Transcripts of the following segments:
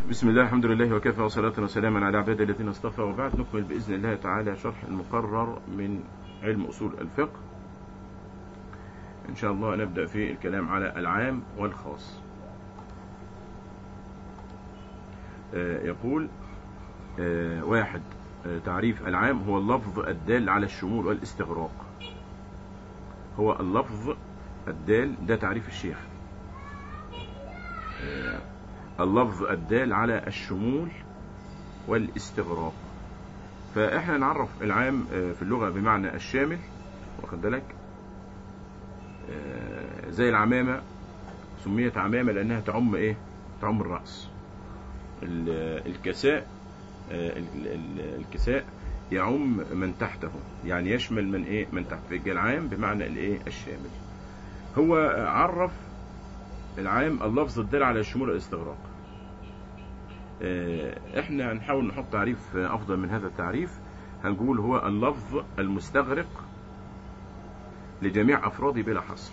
بسم الله الحمد لله وكفى وصلاة وسلاما على عباده الذين اصطفى وبعد نكمل بإذن الله تعالى شرح المقرر من علم أصول الفقه إن شاء الله نبدأ في الكلام على العام والخاص آه، يقول آه، واحد آه، تعريف العام هو اللفظ الدال على الشمول والاستغراق هو اللفظ الدال ده تعريف الشيخ آه، اللفظ الدال على الشمول والاستغراق فاحنا نعرف العام آه، في اللغة بمعنى الشامل واخد بالك آه، زي العمامة سميت عمامة لأنها تعم إيه تعم الرأس ال- الكساء آه، ال- ال- الكساء يعم من تحته يعني يشمل من إيه من تحت فيبقى العام بمعنى الإيه الشامل هو عرف العام اللفظ الدال على الشمول والاستغراق آه، احنا هنحاول نحط تعريف آه، افضل من هذا التعريف هنقول هو اللفظ المستغرق لجميع افراده بلا حصر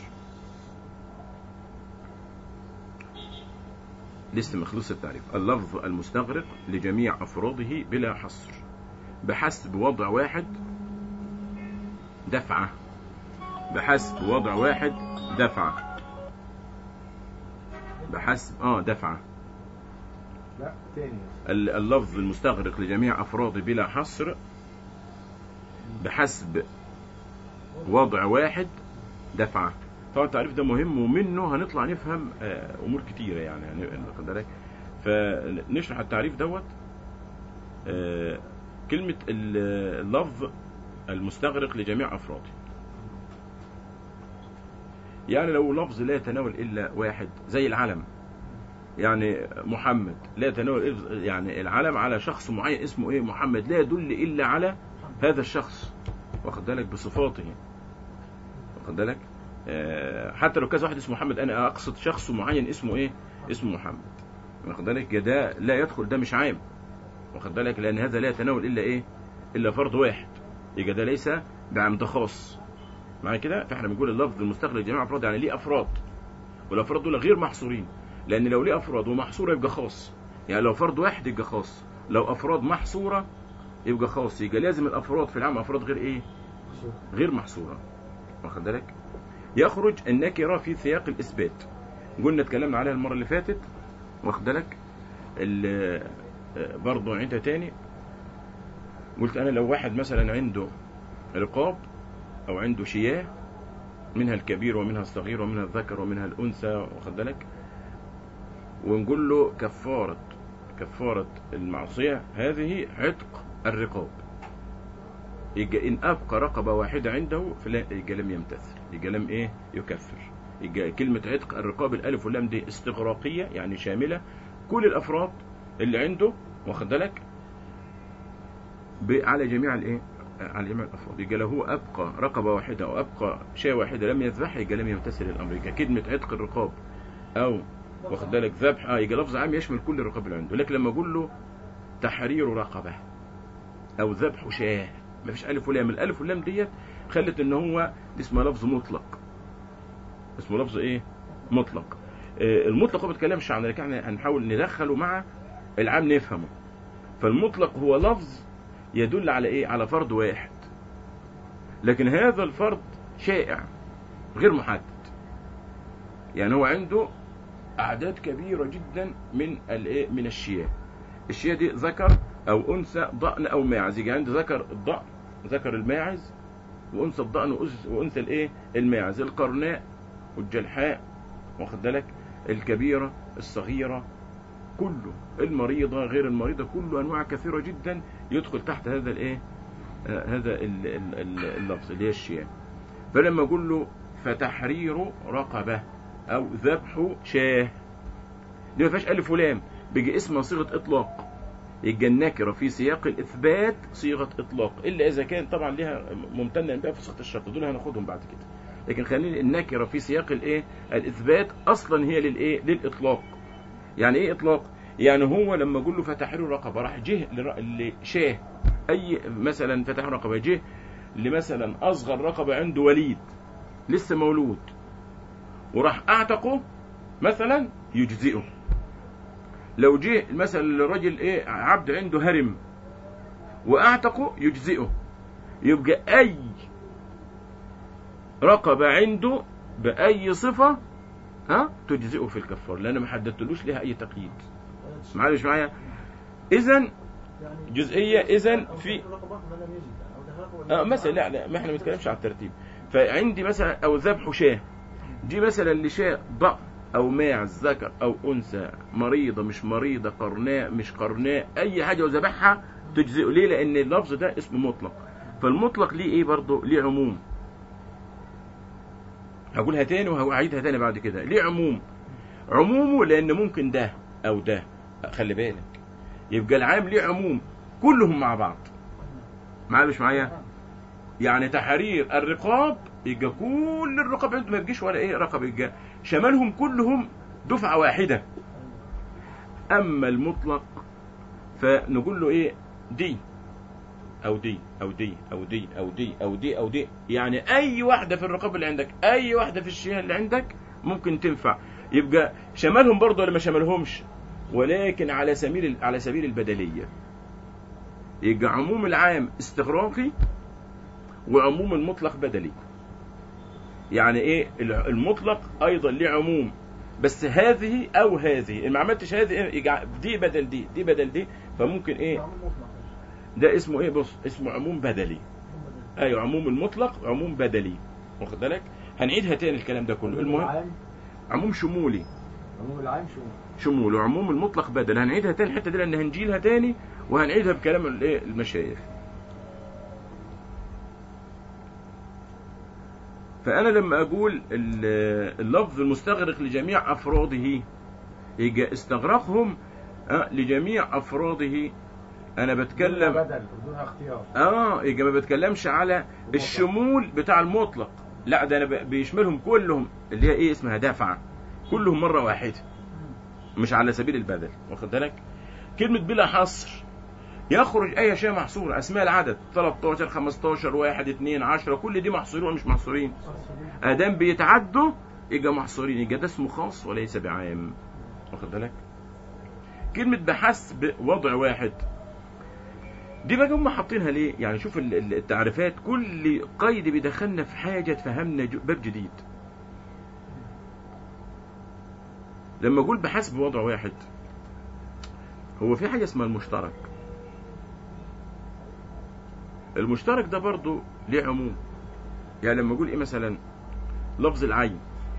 لسه مخلص التعريف اللفظ المستغرق لجميع افراده بلا حصر بحسب وضع واحد دفعه بحسب وضع واحد دفعه بحسب اه دفعه لا تاني ال- اللفظ المستغرق لجميع أفراده بلا حصر بحسب وضع واحد دفعة طبعا التعريف ده مهم ومنه هنطلع نفهم آه، أمور كتيرة يعني يعني واخد بالك فنشرح التعريف دوت آه، كلمة ال- اللفظ المستغرق لجميع أفراده يعني لو لفظ لا يتناول إلا واحد زي العلم يعني محمد لا يتناول إلا- يعني العلم على شخص معين اسمه ايه محمد لا يدل الا على هذا الشخص واخد بالك بصفاته واخد بالك آه، حتى لو كذا واحد اسمه محمد انا اقصد شخص معين اسمه ايه اسمه محمد واخد بالك ده لا يدخل ده مش عام واخد بالك لان هذا لا يتناول الا ايه الا فرد واحد يبقى ده ليس بعمد خاص معايا كده فاحنا بنقول اللفظ المستغرق لجميع افراد يعني ليه افراد والافراد دول غير محصورين لان لو ليه افراد ومحصوره يبقى خاص يعني لو فرد واحد يبقى خاص لو افراد محصوره يبقى خاص يبقى لازم الافراد في العام افراد غير ايه غير محصوره واخد بالك يخرج النكره في سياق الاثبات قلنا اتكلمنا عليها المره اللي فاتت واخد بالك ال- آه، برضه عيدها تاني قلت انا لو واحد مثلا عنده رقاب او عنده شياه منها الكبير ومنها الصغير ومنها الذكر ومنها الانثى واخد بالك ونقول له كفارة كفارة المعصية هذه عتق الرقاب يبقى إن أبقى رقبة واحدة عنده فلا يبقى لم يمتثل يبقى لم إيه يكفر يبقى كلمة عتق الرقاب الألف واللام دي استغراقية يعني شاملة كل الأفراد اللي عنده واخد بالك ب- على جميع الإيه على جميع الأفراد يبقى لو هو أبقى رقبة واحدة أو أبقى شاة واحدة لم يذبح يبقى لم يمتثل الأمر يبقى كلمة عتق الرقاب أو واخد بالك ذبح اه يبقى لفظ عام يشمل كل الرقاب اللي عنده لكن لما اقول له تحرير رقبه او ذبح شاه مفيش الف ولام الالف واللام ديت خلت ان هو اسمه لفظ مطلق اسمه لفظ ايه مطلق آه المطلق هو ما بيتكلمش عن لكن احنا هنحاول ندخله مع العام نفهمه فالمطلق هو لفظ يدل على ايه على فرد واحد لكن هذا الفرد شائع غير محدد يعني هو عنده اعداد كبيره جدا من الايه من الشياه الشياه دي ذكر او انثى ضأن او ماعز يجي عندي ذكر الضأن ذكر الماعز وانثى الضأن وأنثى- وانثى الايه الماعز القرناء والجلحاء واخد بالك الكبيره الصغيره كله المريضه غير المريضه كله انواع كثيره جدا يدخل تحت هذا الايه آه، هذا ال- ال- ال- اللفظ اللي هي الشياه فلما اقول له فتحرير رقبه او ذبح شاه دي ما فيهاش الف ولام بيجي اسمها صيغه اطلاق يبقى النكره في سياق الاثبات صيغه اطلاق الا اذا كان طبعا لها ممتنه بقى في صيغه الشرط دول هناخدهم بعد كده لكن خليني النكره في سياق الايه الاثبات اصلا هي للايه للاطلاق يعني ايه اطلاق يعني هو لما اقول له فتحرير رقبه راح جه لر- لشاه اي مثلا فتح رقبه جه لمثلا اصغر رقبه عنده وليد لسه مولود وراح اعتقه مثلا يجزئه لو جه مثلا الراجل ايه عبد عنده هرم واعتقه يجزئه يبقى اي رقبة عنده بأي صفة ها تجزئه في الكفار لأن ما حددتلوش لها أي تقييد معلش معايا إذا يعني جزئية إذا أو في رقبة ما لم يجد أو ده رقبة آه مثلا لا لا ما احنا ما بنتكلمش على الترتيب فعندي مثلا او ذبح شاه دي مثلا لشاة ضأن او ماعز ذكر او انثى مريضه مش مريضه قرناء مش قرناء اي حاجه وذبحها تجزئه ليه لان اللفظ ده اسم مطلق فالمطلق ليه ايه برضه ليه عموم هقولها تاني وهعيدها تاني بعد كده ليه عموم عمومه لان ممكن ده او ده خلي بالك يبقى العام ليه عموم كلهم مع بعض معايا مش معايا يعني تحرير الرقاب يبقى كل الرقاب عنده ما يبقيش ولا ايه رقب يبقى شمالهم كلهم دفعه واحده اما المطلق فنقول له ايه دي او دي او دي او دي او دي او دي او دي يعني اي واحده في الرقاب اللي عندك اي واحده في الشيء اللي عندك ممكن تنفع يبقى شمالهم برضه ولا ما شمالهمش ولكن على سبيل على سبيل البدليه يبقى عموم العام استغراقي وعموم المطلق بدلي يعني ايه المطلق ايضا له عموم بس هذه او هذه ما عملتش هذه إيه؟ يجع- دي بدل دي دي بدل دي فممكن ايه معمول مطلق ده اسمه ايه بص اسمه عموم بدلي هم ده. ايوه عموم المطلق عموم بدلي واخد بالك هنعيدها تاني الكلام ده كله المهم العام عموم شمولي عموم العام شو شمول وعموم المطلق بدل هنعيدها تاني الحته دي لان هنجيلها تاني وهنعيدها بكلام الايه المشايخ فانا لما اقول ال- اللفظ المستغرق لجميع افراده يبقى استغرقهم آه، لجميع افراده انا بتكلم بدل بدون اختيار اه يبقى ما بتكلمش على الشمول بتاع المطلق لا ده انا ب- بيشملهم كلهم اللي هي ايه اسمها دافعه كلهم مره واحده مش على سبيل البدل واخد بالك كلمه بلا حصر يخرج اي شيء محصور اسماء العدد 13 15 1 2 10 كل دي محصورين ولا مش محصورين ادام بيتعدوا يبقى محصورين يبقى ده اسمه خاص وليس بعام واخد بالك كلمه بحسب وضع واحد دي بقى هم حاطينها ليه يعني شوف ال- ال- التعريفات كل قيد بيدخلنا في حاجه تفهمنا جو- باب جديد لما اقول بحسب وضع واحد هو في حاجه اسمها المشترك المشترك ده برضه ليه عموم يعني لما اقول ايه مثلا لفظ العين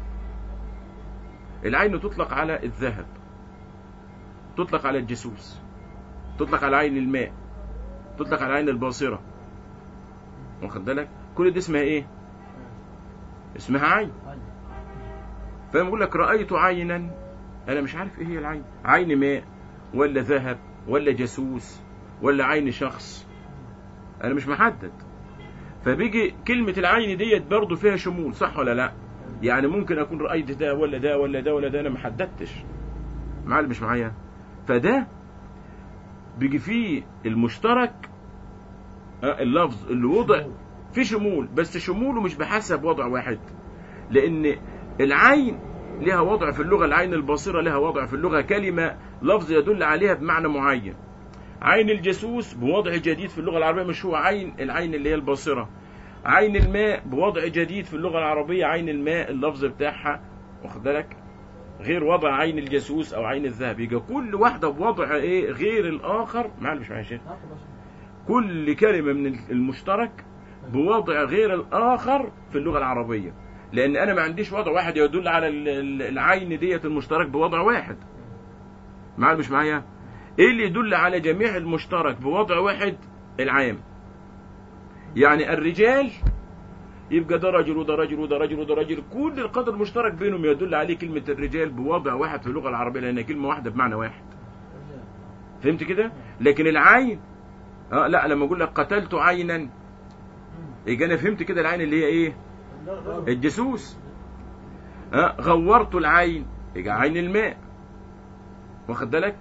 العين تطلق على الذهب تطلق على الجسوس تطلق على عين الماء تطلق على عين الباصرة واخد بالك كل دي اسمها ايه اسمها عين فاهم يقول لك رأيت عينا انا مش عارف ايه هي العين عين ماء ولا ذهب ولا جاسوس ولا عين شخص انا مش محدد فبيجي كلمة العين ديت برضه فيها شمول صح ولا لا يعني ممكن اكون رأيت ده ولا ده ولا ده ولا ده انا ما حددتش معلم مش معايا فده بيجي فيه المشترك آه، اللفظ اللي وضع في شمول بس شموله مش بحسب وضع واحد لان العين لها وضع في اللغة العين الباصرة لها وضع في اللغة كلمة لفظ يدل عليها بمعنى معين عين الجاسوس بوضع جديد في اللغة العربية مش هو عين العين اللي هي الباصرة عين الماء بوضع جديد في اللغة العربية عين الماء اللفظ بتاعها واخد بالك غير وضع عين الجاسوس او عين الذهب يبقى كل واحدة بوضع ايه غير الاخر معلش مش معايا يا شيخ كل كلمة من المشترك بوضع غير الآخر في اللغة العربية لأن أنا ما عنديش وضع واحد يدل على ال- ال- العين ديت المشترك بوضع واحد معايا مش معايا إيه اللي يدل على جميع المشترك بوضع واحد العام يعني الرجال يبقى ده رجل وده رجل وده رجل وده رجل كل القدر المشترك بينهم يدل عليه كلمة الرجال بوضع واحد في اللغة العربية لأنها كلمة واحدة بمعنى واحد فهمت كده لكن العين اه لا لما اقول لك قتلت عينا يبقى انا فهمت كده العين اللي هي ايه الجاسوس اه غورت العين يبقى عين الماء واخد بالك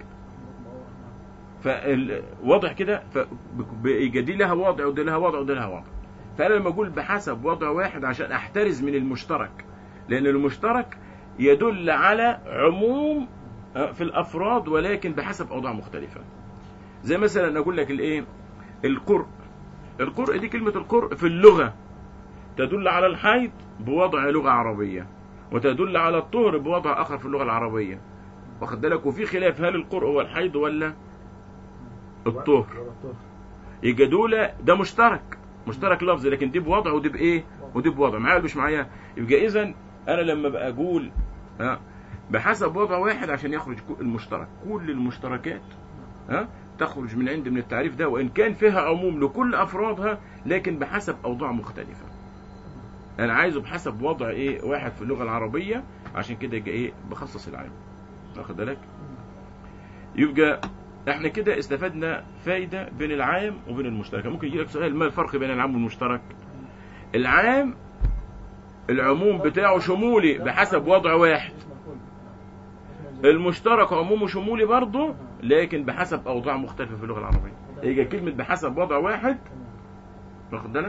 فواضح كده فيبقى دي لها وضع ودي لها وضع ودي لها وضع فانا لما اقول بحسب وضع واحد عشان احترز من المشترك لان المشترك يدل على عموم آه، في الافراد ولكن بحسب اوضاع مختلفه زي مثلا اقول لك الايه القرء القرء دي كلمه القرء في اللغه تدل على الحيض بوضع لغه عربيه وتدل على الطهر بوضع اخر في اللغه العربيه واخد بالك وفي خلاف هل القرء هو الحيض ولا الطهر ولا الطهر يبقى دول ده مشترك مشترك لفظي لكن دي بوضع ودي بايه ودي بوضع معايا ولا مش معايا يبقى اذا انا لما بقى اقول ها بحسب وضع واحد عشان يخرج كل- المشترك كل المشتركات ها تخرج من عند من التعريف ده وان كان فيها عموم لكل افرادها لكن بحسب اوضاع مختلفه انا عايزه بحسب وضع ايه واحد في اللغه العربيه عشان كده يبقى ايه بخصص العام واخد بالك يبقى احنا كده استفدنا فايده بين العام وبين المشترك ممكن يجي لك سؤال ما الفرق بين العام والمشترك العام العموم بتاعه شمولي بحسب وضع واحد اسم الكل اسم الجزء. المشترك عمومه شمولي برضه لكن بحسب اوضاع مختلفه في اللغه العربيه يجي كلمه بحسب وضع واحد تمام. واخد بالك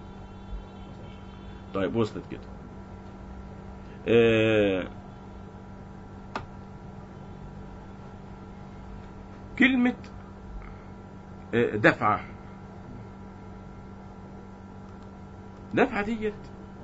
طيب وصلت كده آه كلمة آه دفعة دفعة ديت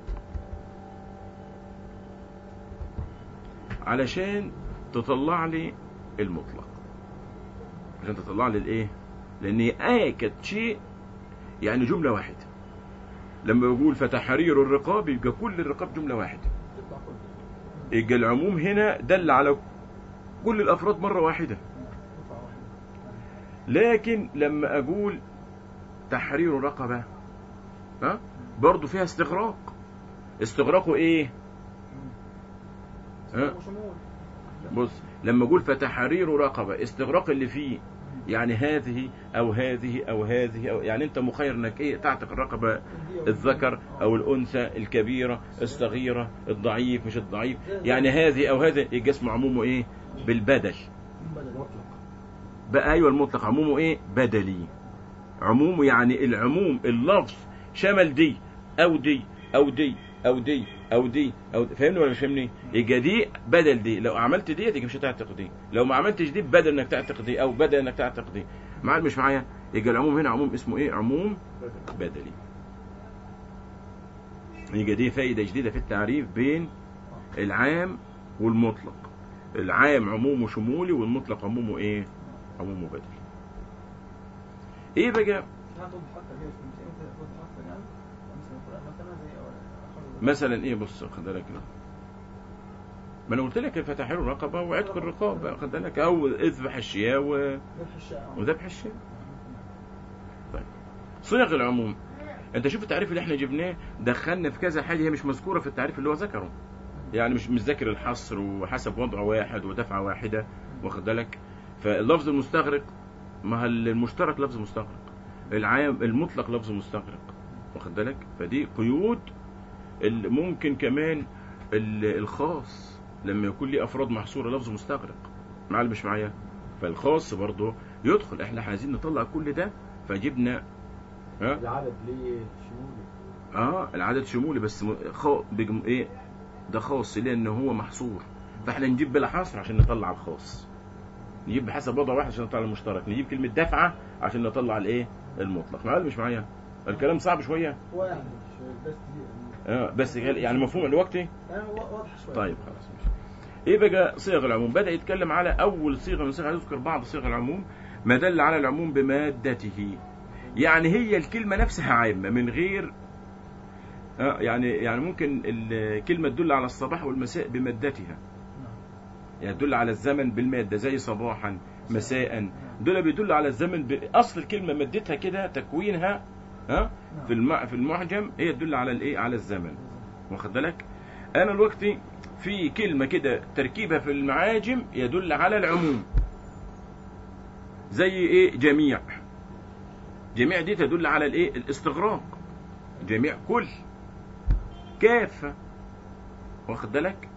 علشان تطلع لي المطلق عشان تطلع لي الايه لان هي اكد شيء يعني جملة واحدة لما بقول فتحرير الرقاب يبقى كل الرقاب جملة واحدة تطلع كل يبقى العموم هنا دل على كل الأفراد مرة واحدة تطلع واحد لكن لما أقول تحرير رقبة ها برضه فيها استغراق استغراقه إيه ها وشمول بص لما أقول فتحرير رقبة استغراق اللي فيه يعني هذه أو هذه أو هذه أو يعني أنت مخير إنك إيه تعتق الرقبة الذكر او الانثى الكبيره الصغيره الضعيف مش الضعيف يعني هذه او هذا يبقى اسمه عمومه ايه بالبدل مطلق بقى ايوه المطلق عمومه ايه بدلي عمومه يعني العموم اللفظ شمل دي او دي او دي او دي او دي او دي. فاهمني ولا مش فاهمني يبقى دي بدل دي لو عملت دي يبقى مش هتعتق دي لو ما عملتش دي بدل انك تعتق دي او بدل انك تعتق دي معايا مش معايا يبقى العموم هنا عموم اسمه ايه عموم بدلي يبقى دي فايدة جديدة في التعريف بين العام والمطلق العام عمومه شمولي والمطلق عمومه ايه عمومه بدلي ايه بقى هتوضح اكتر كده في المثال انت توضح اكتر يعني مثلا القران مثلا زي أخذ- مثلا ايه بص خد بالك كده. ما انا قلت لك فتحرير الرقبة وعتق الرقاب خد بالك او اذبح الشياه و... ذبح الشاء وذبح الشياه طيب صيغ العموم انت شوف التعريف اللي احنا جبناه دخلنا في كذا حاجه هي مش مذكوره في التعريف اللي هو ذكره يعني مش مش ذاكر الحصر وحسب وضع واحد ودفعه واحده واخد بالك فاللفظ المستغرق ما هو المشترك لفظ مستغرق العام المطلق لفظ مستغرق واخد بالك فدي قيود ال- ممكن كمان ال- الخاص لما يكون لي افراد محصوره لفظ مستغرق معايا ولا مش معايا فالخاص برضه يدخل احنا عايزين نطلع كل ده فجبنا ها العدد ليه شمولي اه العدد شمولي بس م... خو... بجم... ايه ده خاص لان هو محصور فاحنا نجيب بلا حصر عشان نطلع الخاص نجيب بحسب وضع واحد عشان نطلع المشترك نجيب كلمه دفعه عشان نطلع الايه المطلق معايا ولا مش معايا الكلام صعب شويه هو يعني مش بس دي اه بس يعني مفهوم الوقت يعني واضح شويه طيب خلاص ماشي. ايه بقى صيغ العموم بدا يتكلم على اول صيغه من صيغ يذكر بعض صيغ العموم ما دل على العموم بمادته يعني هي الكلمه نفسها عامه من غير آه يعني يعني ممكن الكلمه تدل على الصباح والمساء بمادتها نعم. يعني تدل على الزمن بالماده زي صباحا مساء دول بيدل على الزمن باصل الكلمه مادتها كده تكوينها ها في الم- في المعجم هي تدل على الايه على الزمن واخد بالك انا دلوقتي في كلمه كده تركيبها في المعاجم يدل على العموم زي ايه جميع جميع دي تدل على الايه الاستغراق جميع كل كافه واخد بالك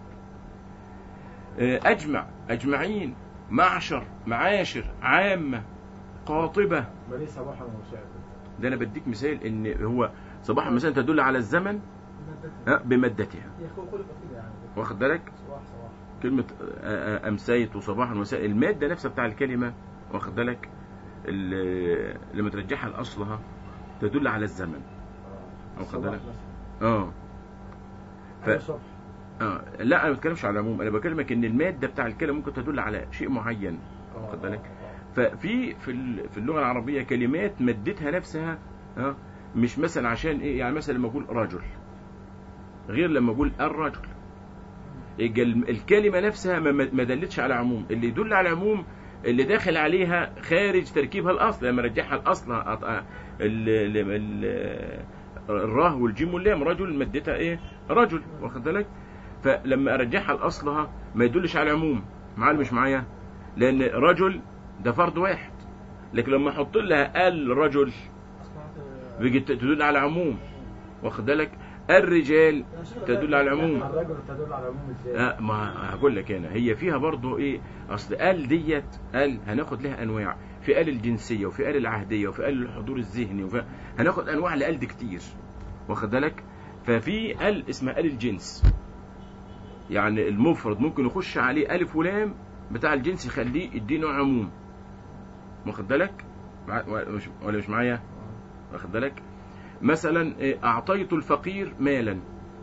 آه، اجمع اجمعين معشر معاشر عامه قاطبه ما ليه صباحا ومساء ده انا بديك مثال ان هو صباح مساء تدل على الزمن مادتها. ها، بمادتها هي خلقت كده يعني واخد بالك صباح صباح كلمة آه، آه، أمسيت وصباحا ومساء المادة نفسها بتاع الكلمة واخد بالك ال- لما ترجعها لأصلها تدل على الزمن واخد الصباح بالك مثلا. اه ف- أي صبح اه لا انا ما بتكلمش على العموم انا بكلمك ان الماده بتاع الكلمه ممكن تدل على شيء معين آه، واخد بالك؟ آه، ففي في ال- في اللغه العربيه كلمات مادتها نفسها اه مش مثلا عشان ايه يعني مثلا لما اقول رجل غير لما اقول الرجل يبقى الم- الكلمه نفسها ما ما دلتش على عموم اللي يدل على عموم اللي داخل عليها خارج تركيبها الاصل لما رجعها الاصل أط- ال- ال- ال- الراه والجيم واللام رجل مادتها ايه رجل واخد بالك فلما ارجعها لاصلها ما يدلش على العموم معايا ولا مش معايا لان رجل ده فرد واحد لكن لما احط لها الرجل أصبحت بيجي تدل على عموم واخد بالك الرجال تدل على العموم الرجل تدل على العموم ازاي؟ آه ما هقول لك انا هي فيها برضه ايه اصل ال ديت ال هناخد لها انواع في ال الجنسيه وفي ال العهديه وفي ال الحضور الذهني وفي هناخد انواع لال دي كتير واخد بالك ففي ال اسمها ال الجنس يعني المفرد ممكن يخش عليه الف ولام بتاع الجنس يخليه يدينه عموم واخد بالك مع- ولا مش ولا مش معايا واخد بالك مثلا إيه، اعطيت الفقير مالا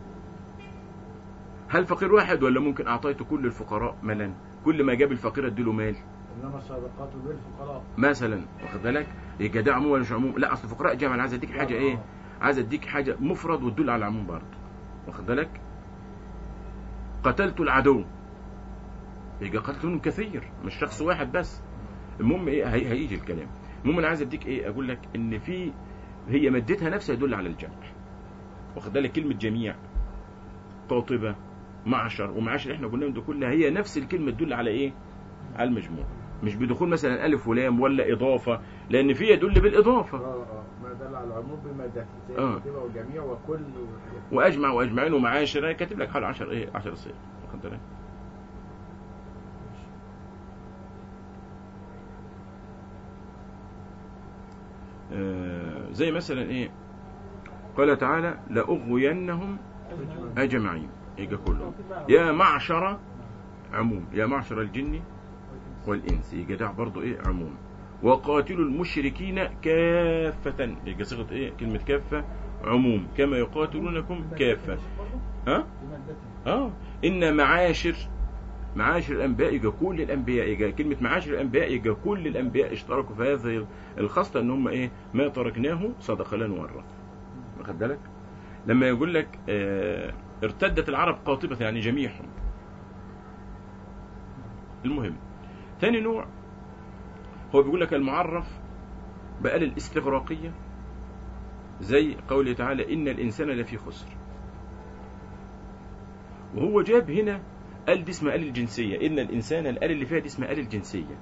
هل فقير واحد ولا ممكن اعطيت كل الفقراء مالا كل ما جاب الفقير اديله مال انما الصدقات للفقراء مثلا واخد بالك يبقى ده عموم ولا مش عموم لا اصل الفقراء جمع انا عايز اديك حاجه ايه عايز اديك حاجه مفرد وتدل على العموم برضه واخد بالك قتلت العدو يبقى قتلت منهم كثير مش شخص واحد بس المهم ايه هي هيجي الكلام المهم انا عايز اديك ايه اقول لك ان في هي مادتها نفسها يدل على الجمع واخد بالك كلمه جميع قاطبه معشر ومعاشر اللي احنا قلناهم ده كلها هي نفس الكلمه تدل على ايه على المجموع مش بدخول مثلا الف ولام ولا اضافه لان في يدل بالاضافه اه اه ما دل على العموم بمادته زي آه. الكتابه والجميع وكل واجمع واجمعين ومعاشر انا كاتب لك حوالي 10 ايه 10 صيغ واخد بالك آه، زي مثلا ايه قال تعالى لأغوينهم أجمعين يبقى كلهم يا معشر عموم يا معشر الجن والإنس يبقى ده برضه إيه عموم وقاتلوا المشركين كافة يبقى صيغة إيه كلمة كافة عموم كما يقاتلونكم كافة ها بمادته اه إن معاشر معاشر الأنبياء يبقى كل الأنبياء يبقى كلمة معاشر الأنبياء يبقى كل الأنبياء اشتركوا في هذه الخصلة إن هم إيه ما تركناه صدق لا نورث واخد بالك لما يقول لك آه ارتدت العرب قاطبة يعني جميعهم المهم ثاني نوع هو بيقول لك المعرف بآل الاستغراقية زي قوله تعالى إن الإنسان لفي خسر وهو جاب هنا قال دي اسمها آل الجنسية إن الإنسان الآل اللي فيها دي اسمها آل الجنسية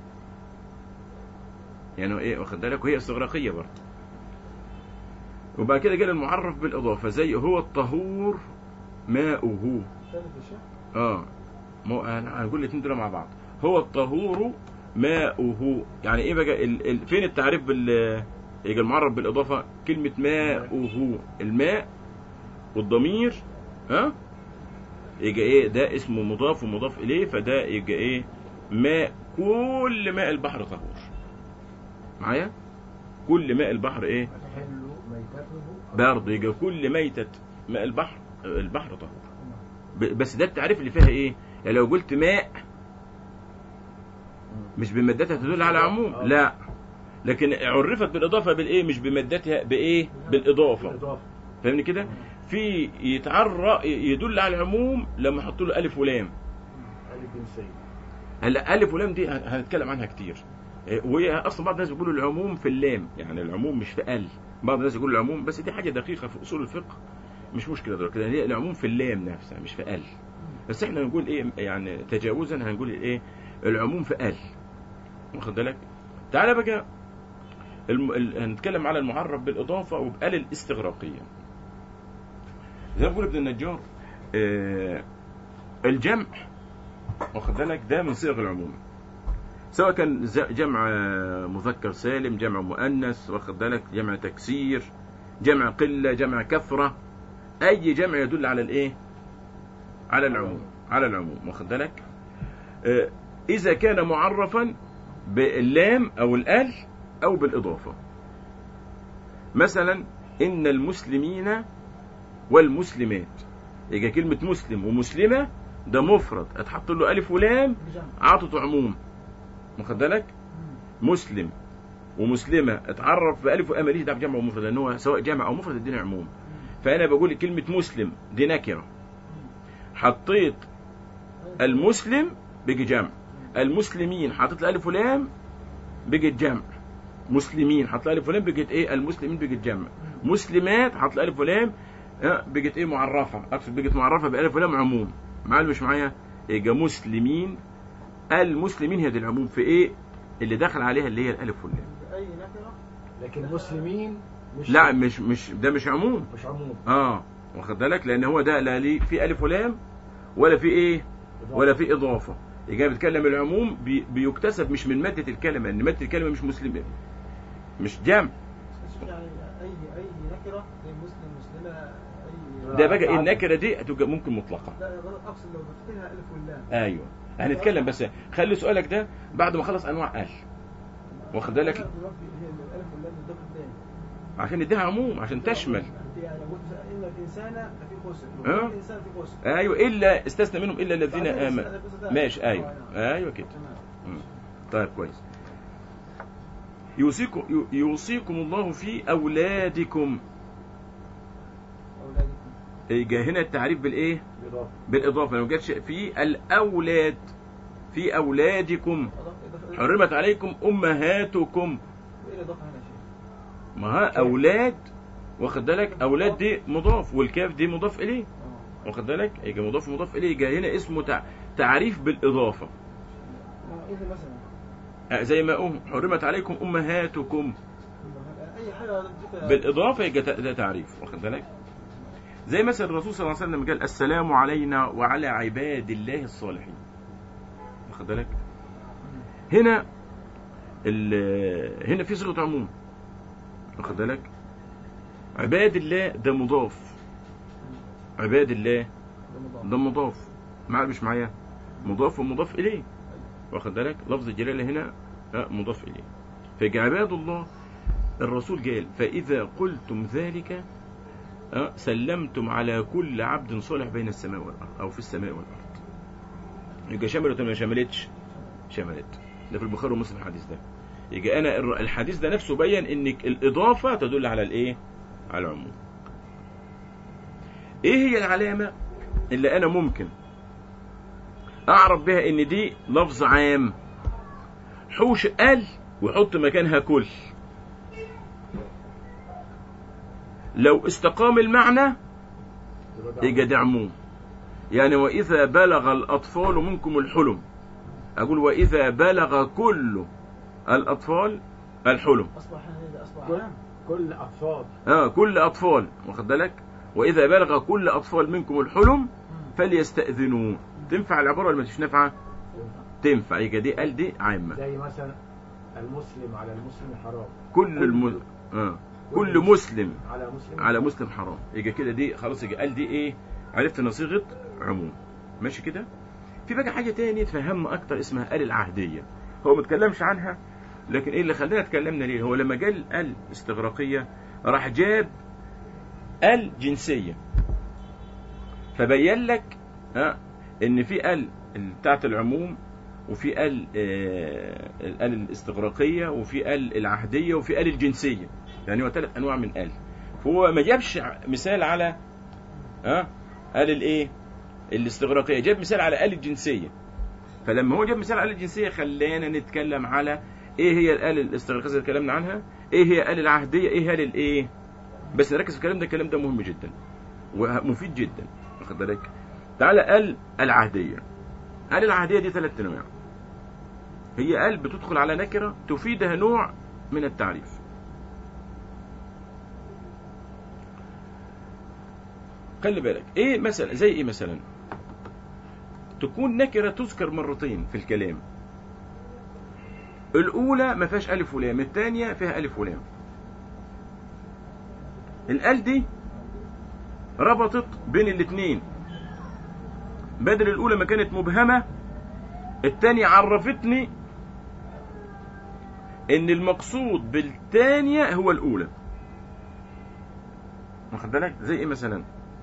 يعني إيه واخد بالك وهي استغراقية برضه وبعد كده جاء المعرف بالإضافة زي هو الطهور ماؤه ثالث الشيخ اه مو انا هنقول الاثنين دول مع بعض هو الطهور ماؤه يعني ايه بقى ال... ال... فين التعريف بال يجي المعرف بالاضافه كلمه ماؤه الماء والضمير ها يجي ايه ده اسمه مضاف ومضاف اليه فده يجي ايه ماء كل ماء البحر طهور معايا كل ماء البحر ايه تحل ميتته برضه يجي كل ميتة ماء البحر البحر طهور ب- بس ده التعريف اللي فيها ايه يعني لو قلت ماء مش بمادتها تدل على عموم لا لكن عرفت بالاضافه بالايه مش بمادتها بايه بالاضافه بالإضافة فاهمني كده في يتعرى يدل على العموم لما احط له الف ولام آل الجنسية هلا الف ولام دي هن- هنتكلم عنها كتير إيه، وهي اصلا بعض الناس بيقولوا العموم في اللام يعني العموم مش في ال بعض الناس يقولوا العموم بس دي حاجه دقيقه في اصول الفقه مش مشكله دلوقتي هي العموم في اللام نفسها مش في ال بس احنا هنقول ايه يعني تجاوزا هنقول ايه العموم في ال واخد بالك تعالى بقى الم... ال... هنتكلم على المعرف بالاضافه وبال الاستغراقيه زي ما بيقول ابن النجار آه الجمع واخد بالك ده من صيغ العموم سواء كان ز- جمع آه، مذكر سالم جمع مؤنث واخد بالك جمع تكسير جمع قله جمع كثره اي جمع يدل على الايه على العموم على العموم واخد بالك آه، اذا كان معرفا باللام او الال او بالاضافه مثلا ان المسلمين والمسلمات يجي كلمه مسلم ومسلمه ده مفرد اتحط له الف ولام بجمع عطته عموم واخد بالك مسلم ومسلمه اتعرف بالف وام ماليش دعوه بجمع ومفرد لان هو سواء جمع او مفرد الدنيا عموم فانا بقول كلمه مسلم دي نكره حطيت المسلم بيجي جمع المسلمين حطيت الالف ولام بيجي جمع مسلمين حط الالف ولام بيجت ايه المسلمين بيجت جمع مسلمات حط الالف ولام آه، بيجت ايه معرفه اقصد بيجت معرفه بالالف ولام عموم معايا ولا مش معايا يبقى مسلمين المسلمين هي دي العموم في ايه اللي دخل عليها اللي هي الالف واللام اي نكره لكن مسلمين مش لا مش مش ده مش عموم مش عموم اه واخد بالك لان هو ده لا ليه في الف ولام ولا في ايه ولا في اضافه يبقى بيتكلم العموم بي بيكتسب مش من ماده الكلمه ان ماده الكلمه مش مسلم مش جمع يعني اي اي نكره زي مسلم مسلمه اي ده بقى إيه النكره دي هتبقى ممكن مطلقه لا يا غلط اقصد لو ضفت لها الف واللام ايوه هنتكلم بس خلي سؤالك ده بعد ما خلص انواع ال واخد بالك؟ لا، دلوقتي هي الالف واللام بتضاف الثاني عشان نديها عموم عشان تشمل يعني لو قلت ان الانسان لفي خسر اه. لو قلت الانسان في خسر ايوه الا استثنى منهم الا الذين بعدين امنوا الإنسان ده- ماشي ايوه آه، نعم. ايوه كده تمام مم. طيب كويس يوصيكم يو- يوصيكم الله في اولادكم اولادكم يجي هنا التعريف بالايه بالإضافة بالاضافه ما جاتش في الاولاد في اولادكم أضاف- إضافة- حرمت عليكم امهاتكم وايه الاضافه هنا يا شيخ؟ ما ها اولاد واخد بالك اولاد دي مضاف والكاف دي مضاف اليه اه واخد بالك يجي مضاف مضاف اليه يجي هنا اسمه تع... تعريف بالاضافه ما ايه مثلا آه، زي ما أم حرمت عليكم امهاتكم اي حاجه ضفتها بالاضافه يبقى ت- ده تعريف واخد بالك زي مثلا الرسول صلى الله عليه وسلم قال السلام علينا وعلى عباد الله الصالحين واخد بالك هنا ال- هنا في صيغه عموم واخد بالك عباد الله ده مضاف عباد الله ده مضاف. ده مضاف معايا مش معايا مضاف ومضاف اليه واخد بالك لفظ الجلاله هنا آه، مضاف اليه فيجي عباد الله الرسول قال فاذا قلتم ذلك آه، سلمتم على كل عبد صالح بين السماء والارض او في السماء والارض يبقى شملت ولا ما شملتش شملت ده في البخاري ومسلم الحديث ده يبقى انا الر- الحديث ده نفسه بين ان الاضافه تدل على الايه على العموم ايه هي العلامه اللي انا ممكن اعرف بها ان دي لفظ عام حوش ال وحط مكانها كل لو استقام المعنى يبقى ده يبقى ده عموم يعني واذا بلغ الاطفال منكم الحلم اقول واذا بلغ كل الاطفال الحلم اصبح هذا اصبح كل عام كل أطفال اه كل اطفال واخد بالك واذا بلغ كل اطفال منكم الحلم فليستاذنوا تنفع العباره ولا ما تش نافعه تنفع يبقى دي قال دي عامه زي مثلا المسلم على المسلم حرام كل الم... آه. كل مسلم على مسلم على مسلم حرام يبقى كده دي خلاص يبقى قال دي ايه عرفت ان صيغه عموم ماشي كده في بقى حاجه تاني تفهمنا اكتر اسمها ال العهديه هو ما اتكلمش عنها لكن ايه اللي خلانا اتكلمنا ليه هو لما جال ال استغراقيه راح جاب ال جنسيه فبين لك ها ان في ال بتاعت العموم وفي ال آه، ال الاستغراقيه وفي ال العهديه وفي ال الجنسيه يعني هو ثلاث انواع من ال فهو ما جابش مثال على ها ال الايه الاستغراقيه جاب مثال على ال الجنسيه فلما هو جاب مثال على ال الجنسيه خلانا نتكلم على ايه هي الال الاستغراقيه اللي اتكلمنا عنها ايه هي ال العهديه ايه ال الايه بس نركز في الكلام ده الكلام ده مهم جدا ومفيد جدا واخد بالك تعالى ال العهديه ال العهديه دي ثلاث انواع هي ال بتدخل على نكره تفيدها نوع من التعريف خلي بالك ايه مثلا زي ايه مثلا تكون نكره تذكر مرتين في الكلام الاولى ما فيهاش الف ولام الثانيه فيها الف ولام الال دي ربطت بين الاثنين بدل الاولى ما كانت مبهمه الثانيه عرفتني ان المقصود بالثانيه هو الاولى واخد بالك زي ايه مثلا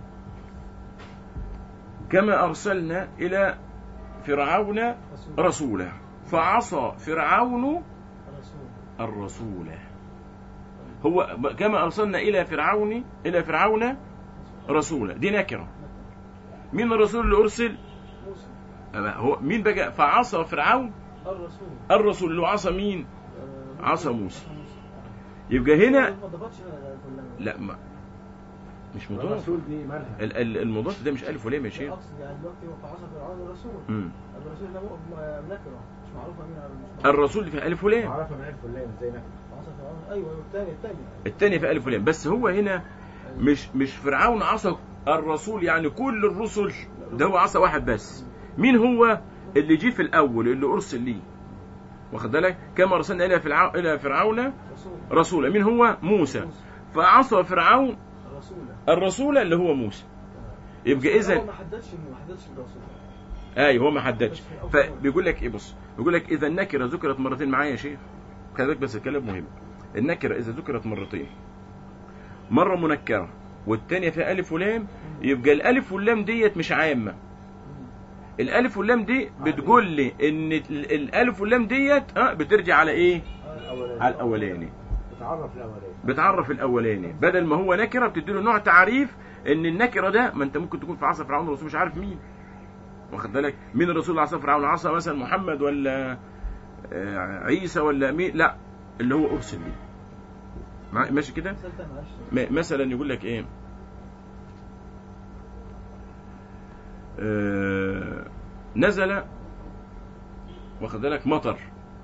كما ارسلنا الى فرعون رسول رسولا فعصى فرعون رسول الرسول هو ب- كما ارسلنا الى فرعون الى فرعون رسولا دي نكره مين الرسول اللي ارسل موسى أما هو مين بقى فعصى فرعون الرسول الرسول اللي هو عصى مين آه، عصا موسى. يبقى هنا ما ضبطش كلها لا ما مش مضاف الرسول دي مالها ال- ال- المضاف ده مش الف ولام يا شيخ اقصد يعني دلوقتي هو فعصى فرعون الرسول مم. الرسول ده م- نكره مش معروفه مين مش معروفة. الرسول في الف ولام معرفة من الف واللام زي نكرة فعصى فرعون ايوه ايوه الثاني الثاني الثاني في الف ولام بس هو هنا مش مش فرعون عصى الرسول يعني كل الرسل ده هو عصى واحد بس مين هو اللي جه في الاول اللي ارسل ليه واخد بالك كما ارسلنا الى فرعون الى فرعون رسول رسولا مين هو موسى فعصى فرعون الرسول الرسول اللي هو موسى يبقى اذا ما حددش ما حددش الرسول ايوه هو ما حددش فبيقول لك ايه بص بيقول لك اذا النكره ذكرت مرتين معايا يا شيخ خلي بالك بس الكلام مهم النكره اذا ذكرت مرتين مره منكره والثانيه فيها الف ولام يبقى الالف واللام ديت مش عامه الالف واللام دي بتقول لي ان ال- الالف واللام ديت اه بترجع على ايه الأولاني على الاولاني بتعرف الأولاني بتعرف الاولاني بدل ما هو نكره بتديله نوع تعريف ان النكره ده ما انت ممكن تكون في عصا فرعون الرسول مش عارف مين واخد بالك مين الرسول اللي عصا فرعون عصا مثلا محمد ولا آه، عيسى ولا مين لا اللي هو ارسل ليه مع- ماشي كده مثال تاني معلش م- مثلا يقول لك ايه آه، نزل واخد بالك مطر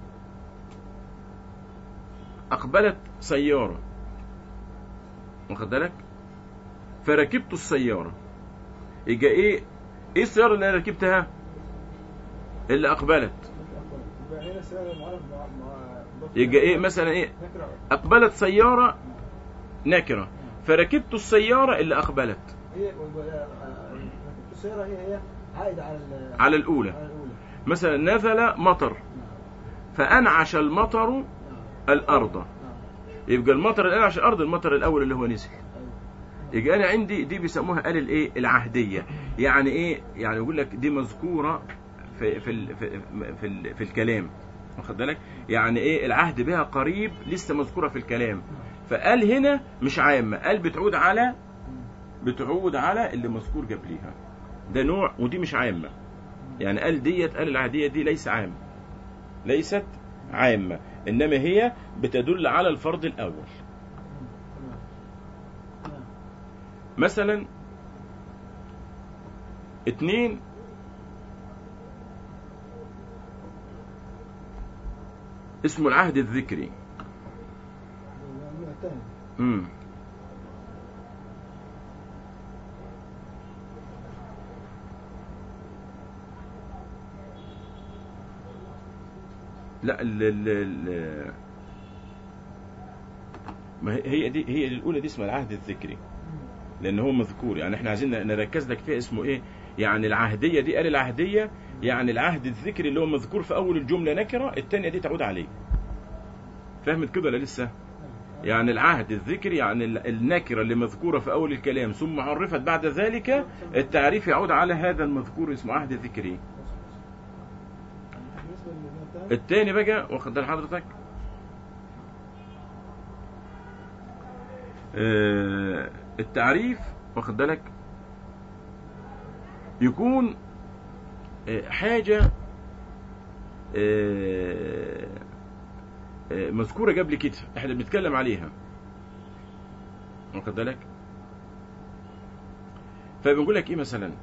اقبلت سياره واخد بالك فركبت السياره يجي ايه ايه السياره اللي انا ركبتها اللي اقبلت يبقى هنا سيارة معرف مع مع مضاف يجي ايه إليه. مثلا ايه نكرة اقبلت سياره نكره فركبت السياره اللي اقبلت هي ويبقى، آه، ركبت السيارة هي هي عائدة على ال- على الأولى. على الأولى مثلا نزل مطر فانعش المطر نعم. الارض نعم. يبقى المطر اللي انعش الارض المطر الاول اللي هو نزل أيوة. يبقى انا عندي دي بيسموها آل الايه العهديه يعني ايه يعني يقول لك دي مذكوره في في ال في في, ال في الكلام واخد بالك يعني ايه العهد بها قريب لسه مذكوره في الكلام فقال هنا مش عامه قال بتعود على بتعود على اللي مذكور قبليها ده نوع ودي مش عامه يعني قال ديت قال العهديه دي ليس عام ليست عامه انما هي بتدل على الفرض الاول تمام. تمام. مثلا اتنين اسمه العهد الذكري من الثاني امم لا ال ال ال ما هي- هي دي هي الاولى دي اسمها العهد الذكري لان هو مذكور يعني احنا عايزين نركز لك فيها اسمه ايه يعني العهديه دي قال العهديه يعني العهد الذكري اللي هو مذكور في اول الجمله نكره الثانيه دي تعود عليه فهمت كده ولا لسه يعني العهد الذكري يعني ال- النكره اللي مذكوره في اول الكلام ثم عرفت بعد ذلك التعريف يعود على هذا المذكور اسمه عهد ذكري بالنسبة للمن الثاني الثاني بقى واخد بال حضرتك آه، التعريف واخد بالك يكون آه، حاجة آه، آه، مذكورة قبل كده احنا بنتكلم عليها واخد بالك فبنقول لك ايه مثلا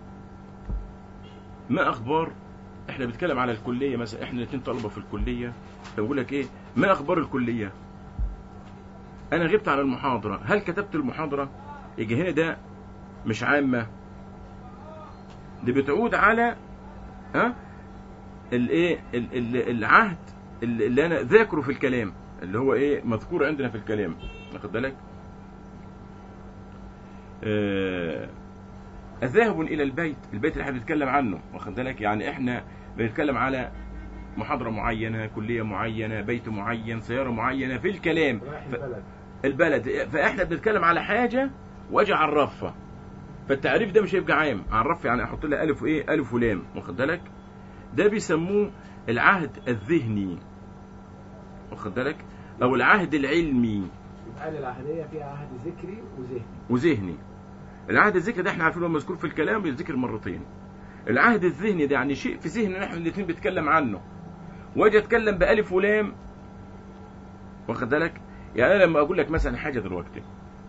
ما اخبار احنا بنتكلم على الكليه مثلا احنا الاثنين طلبه في الكليه فبقول لك ايه ما اخبار الكليه انا غبت عن المحاضره هل كتبت المحاضره يجي هنا ده مش عامه دي بتعود على ها الايه ال- ال- العهد اللي اللي انا ذاكره في الكلام اللي هو ايه مذكور عندنا في الكلام واخد بالك آه ذاهب الى البيت البيت اللي احنا بنتكلم عنه واخد بالك يعني احنا بنتكلم على محاضره معينه كليه معينه بيت معين سياره معينه في الكلام رايح ف- البلد البلد فاحنا بنتكلم على حاجه واجي اعرفها فالتعريف ده مش هيبقى عام اعرف يعني احط لها الف وايه الف ولام واخد بالك ده بيسموه العهد الذهني واخد بالك او العهد العلمي يبقى العهدية فيها عهد ذكري وذهني وذهني العهد الذكري ده احنا عارفين هو مذكور في الكلام بيتذكر مرتين العهد الذهني ده يعني شيء في ذهننا احنا الاثنين بنتكلم عنه واجي اتكلم بالف ولام واخد بالك يعني انا لما اقول لك مثلا حاجه دلوقتي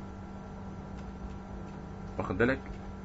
واخد بالك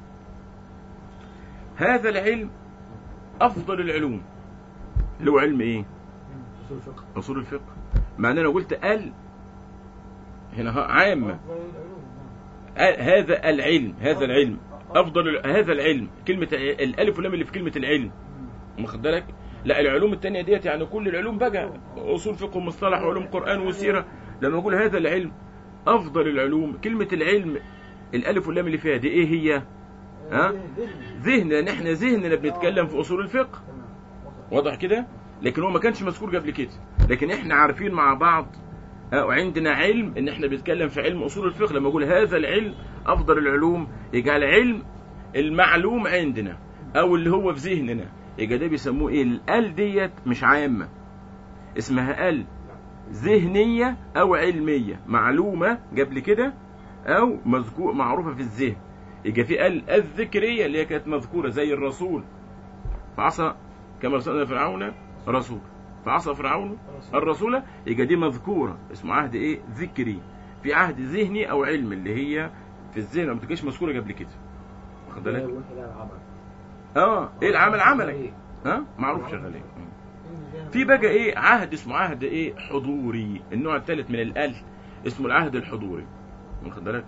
هذا العلم افضل العلوم اللي هو علم ايه أصول فقه اصول الفقه مع ان انا قلت ال هنا ها عامه أفضل العلوم نعم. آه، هذا العلم هذا العلم افضل ال- هذا العلم كلمه الالف واللام اللي في كلمه العلم واخد بالك لا العلوم التانية ديت يعني كل العلوم بقى اصول فقه ومصطلح وعلوم قران وسيره لما اقول هذا العلم افضل العلوم كلمه العلم الالف واللام اللي فيها دي ايه هي ها؟ ذهني. ذهن لان احنا ذهننا بنتكلم في اصول الفقه تمام وصل. واضح كده لكن هو ما كانش مذكور قبل كده لكن احنا عارفين مع بعض آه، وعندنا علم ان احنا بنتكلم في علم اصول الفقه لما اقول هذا العلم افضل العلوم يبقى العلم المعلوم عندنا او اللي هو في ذهننا يبقى ده بيسموه ايه الال ديت مش عامه اسمها ال ذهنيه او علميه معلومه قبل كده او مذكور معروفه في الذهن يبقى في ال الذكريه اللي هي كانت مذكوره زي الرسول فعصى كما ارسلنا فرعون رسول فعصى فرعون الرسول يبقى دي مذكوره اسمه عهد ايه ذكري في عهد ذهني او علم اللي هي في الذهن ما بتبقاش مذكوره قبل كده واخد بالك يقول إلى العمل اه ايه العمل عملك إيه؟ ها معروف شغال ايه إن ذهن- في بقى ايه عهد اسمه عهد ايه حضوري النوع الثالث من الال اسمه العهد الحضوري واخد بالك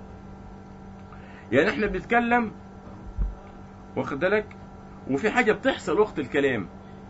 يعني احنا بنتكلم واخد بالك وفي حاجه بتحصل وقت الكلام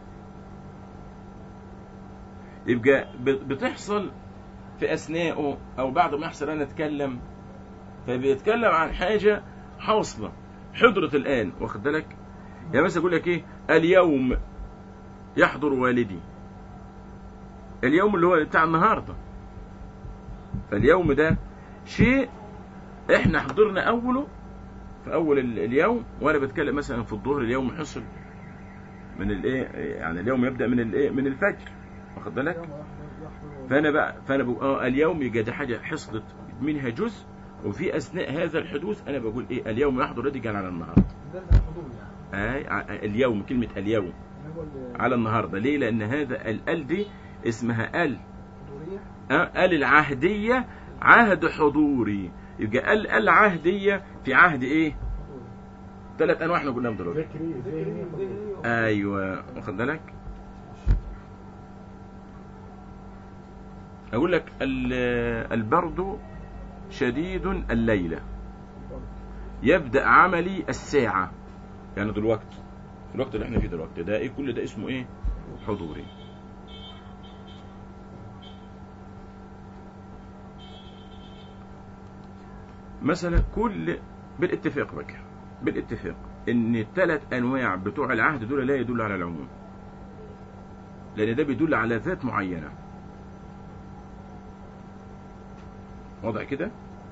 يبقى ب- بتحصل في اثناءه او بعد ما يحصل انا اتكلم فبيتكلم عن حاجه حاصله حضرت الان واخد بالك يعني مثلا يقول لك ايه اليوم يحضر والدي اليوم اللي هو بتاع النهارده فاليوم ده شيء احنا حضرنا اوله في اول ال- اليوم وانا بتكلم مثلا في الظهر اليوم حصل من الايه يعني اليوم يبدا من الايه من الفجر واخد بالك يوم يحضر- يحضر- فانا بقى فانا بقول اه اليوم يبقى دي حاجه حصلت منها جزء وفي اثناء هذا الحدوث انا بقول ايه اليوم يحضر ردي على النهارده ده الحضور يعني آه ع- اليوم كلمه اليوم يعني هو ال- على النهارده ليه لان هذا ال دي اسمها ال الحضورية آه، ال العهديه عهد حضوري يبقى ال العهديه في عهد ايه حضوري ثلاث انواع احنا قلناهم دلوقتي ذكري ذهني ذهني حضوري. ذهني ايوه واخد بالك اقول لك ال- البرد شديد الليله يبدا عملي الساعه يعني دلوقتي في الوقت اللي احنا فيه دلوقتي ده ايه كل ده اسمه ايه حضوري مثلا كل بالاتفاق بقى بالاتفاق ان الثلاث انواع بتوع العهد دول لا يدل على العموم لان ده بيدل على ذات معينه واضح كده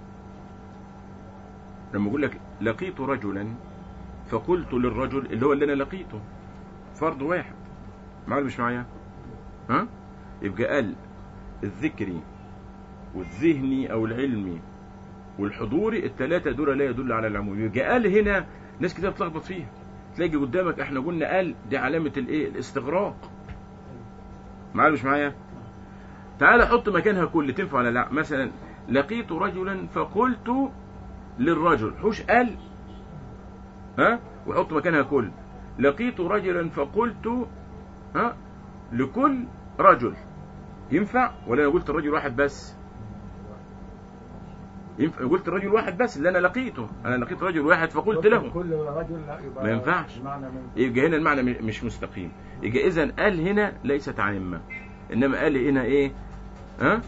لما اقول لك لقيت رجلا فقلت للرجل اللي هو اللي انا لقيته فرد واحد معايا ولا مش معايا ها يبقى قال الذكري والذهني او العلمي والحضوري الثلاثه دول لا يدل على العموم يبقى قال هنا ناس كتير بتلخبط فيها تلاقي قدامك احنا قلنا قال دي علامه الايه الاستغراق معايا ولا مش معايا تعال حط مكانها كل تنفع ولا لا مثلا لقيت رجلا فقلت للرجل حوش قال ها وحط مكانها كل لقيت رجلا فقلت ها لكل رجل ينفع ولا انا قلت الرجل واحد بس ينفع قلت الرجل واحد بس اللي انا لقيته انا لقيت رجل واحد فقلت له كل رجل لا يبقى ما ينفعش. المعنى من يبقى هنا المعنى م- مش مستقيم يبقى اذا قال هنا ليست عامه انما قال هنا ايه ها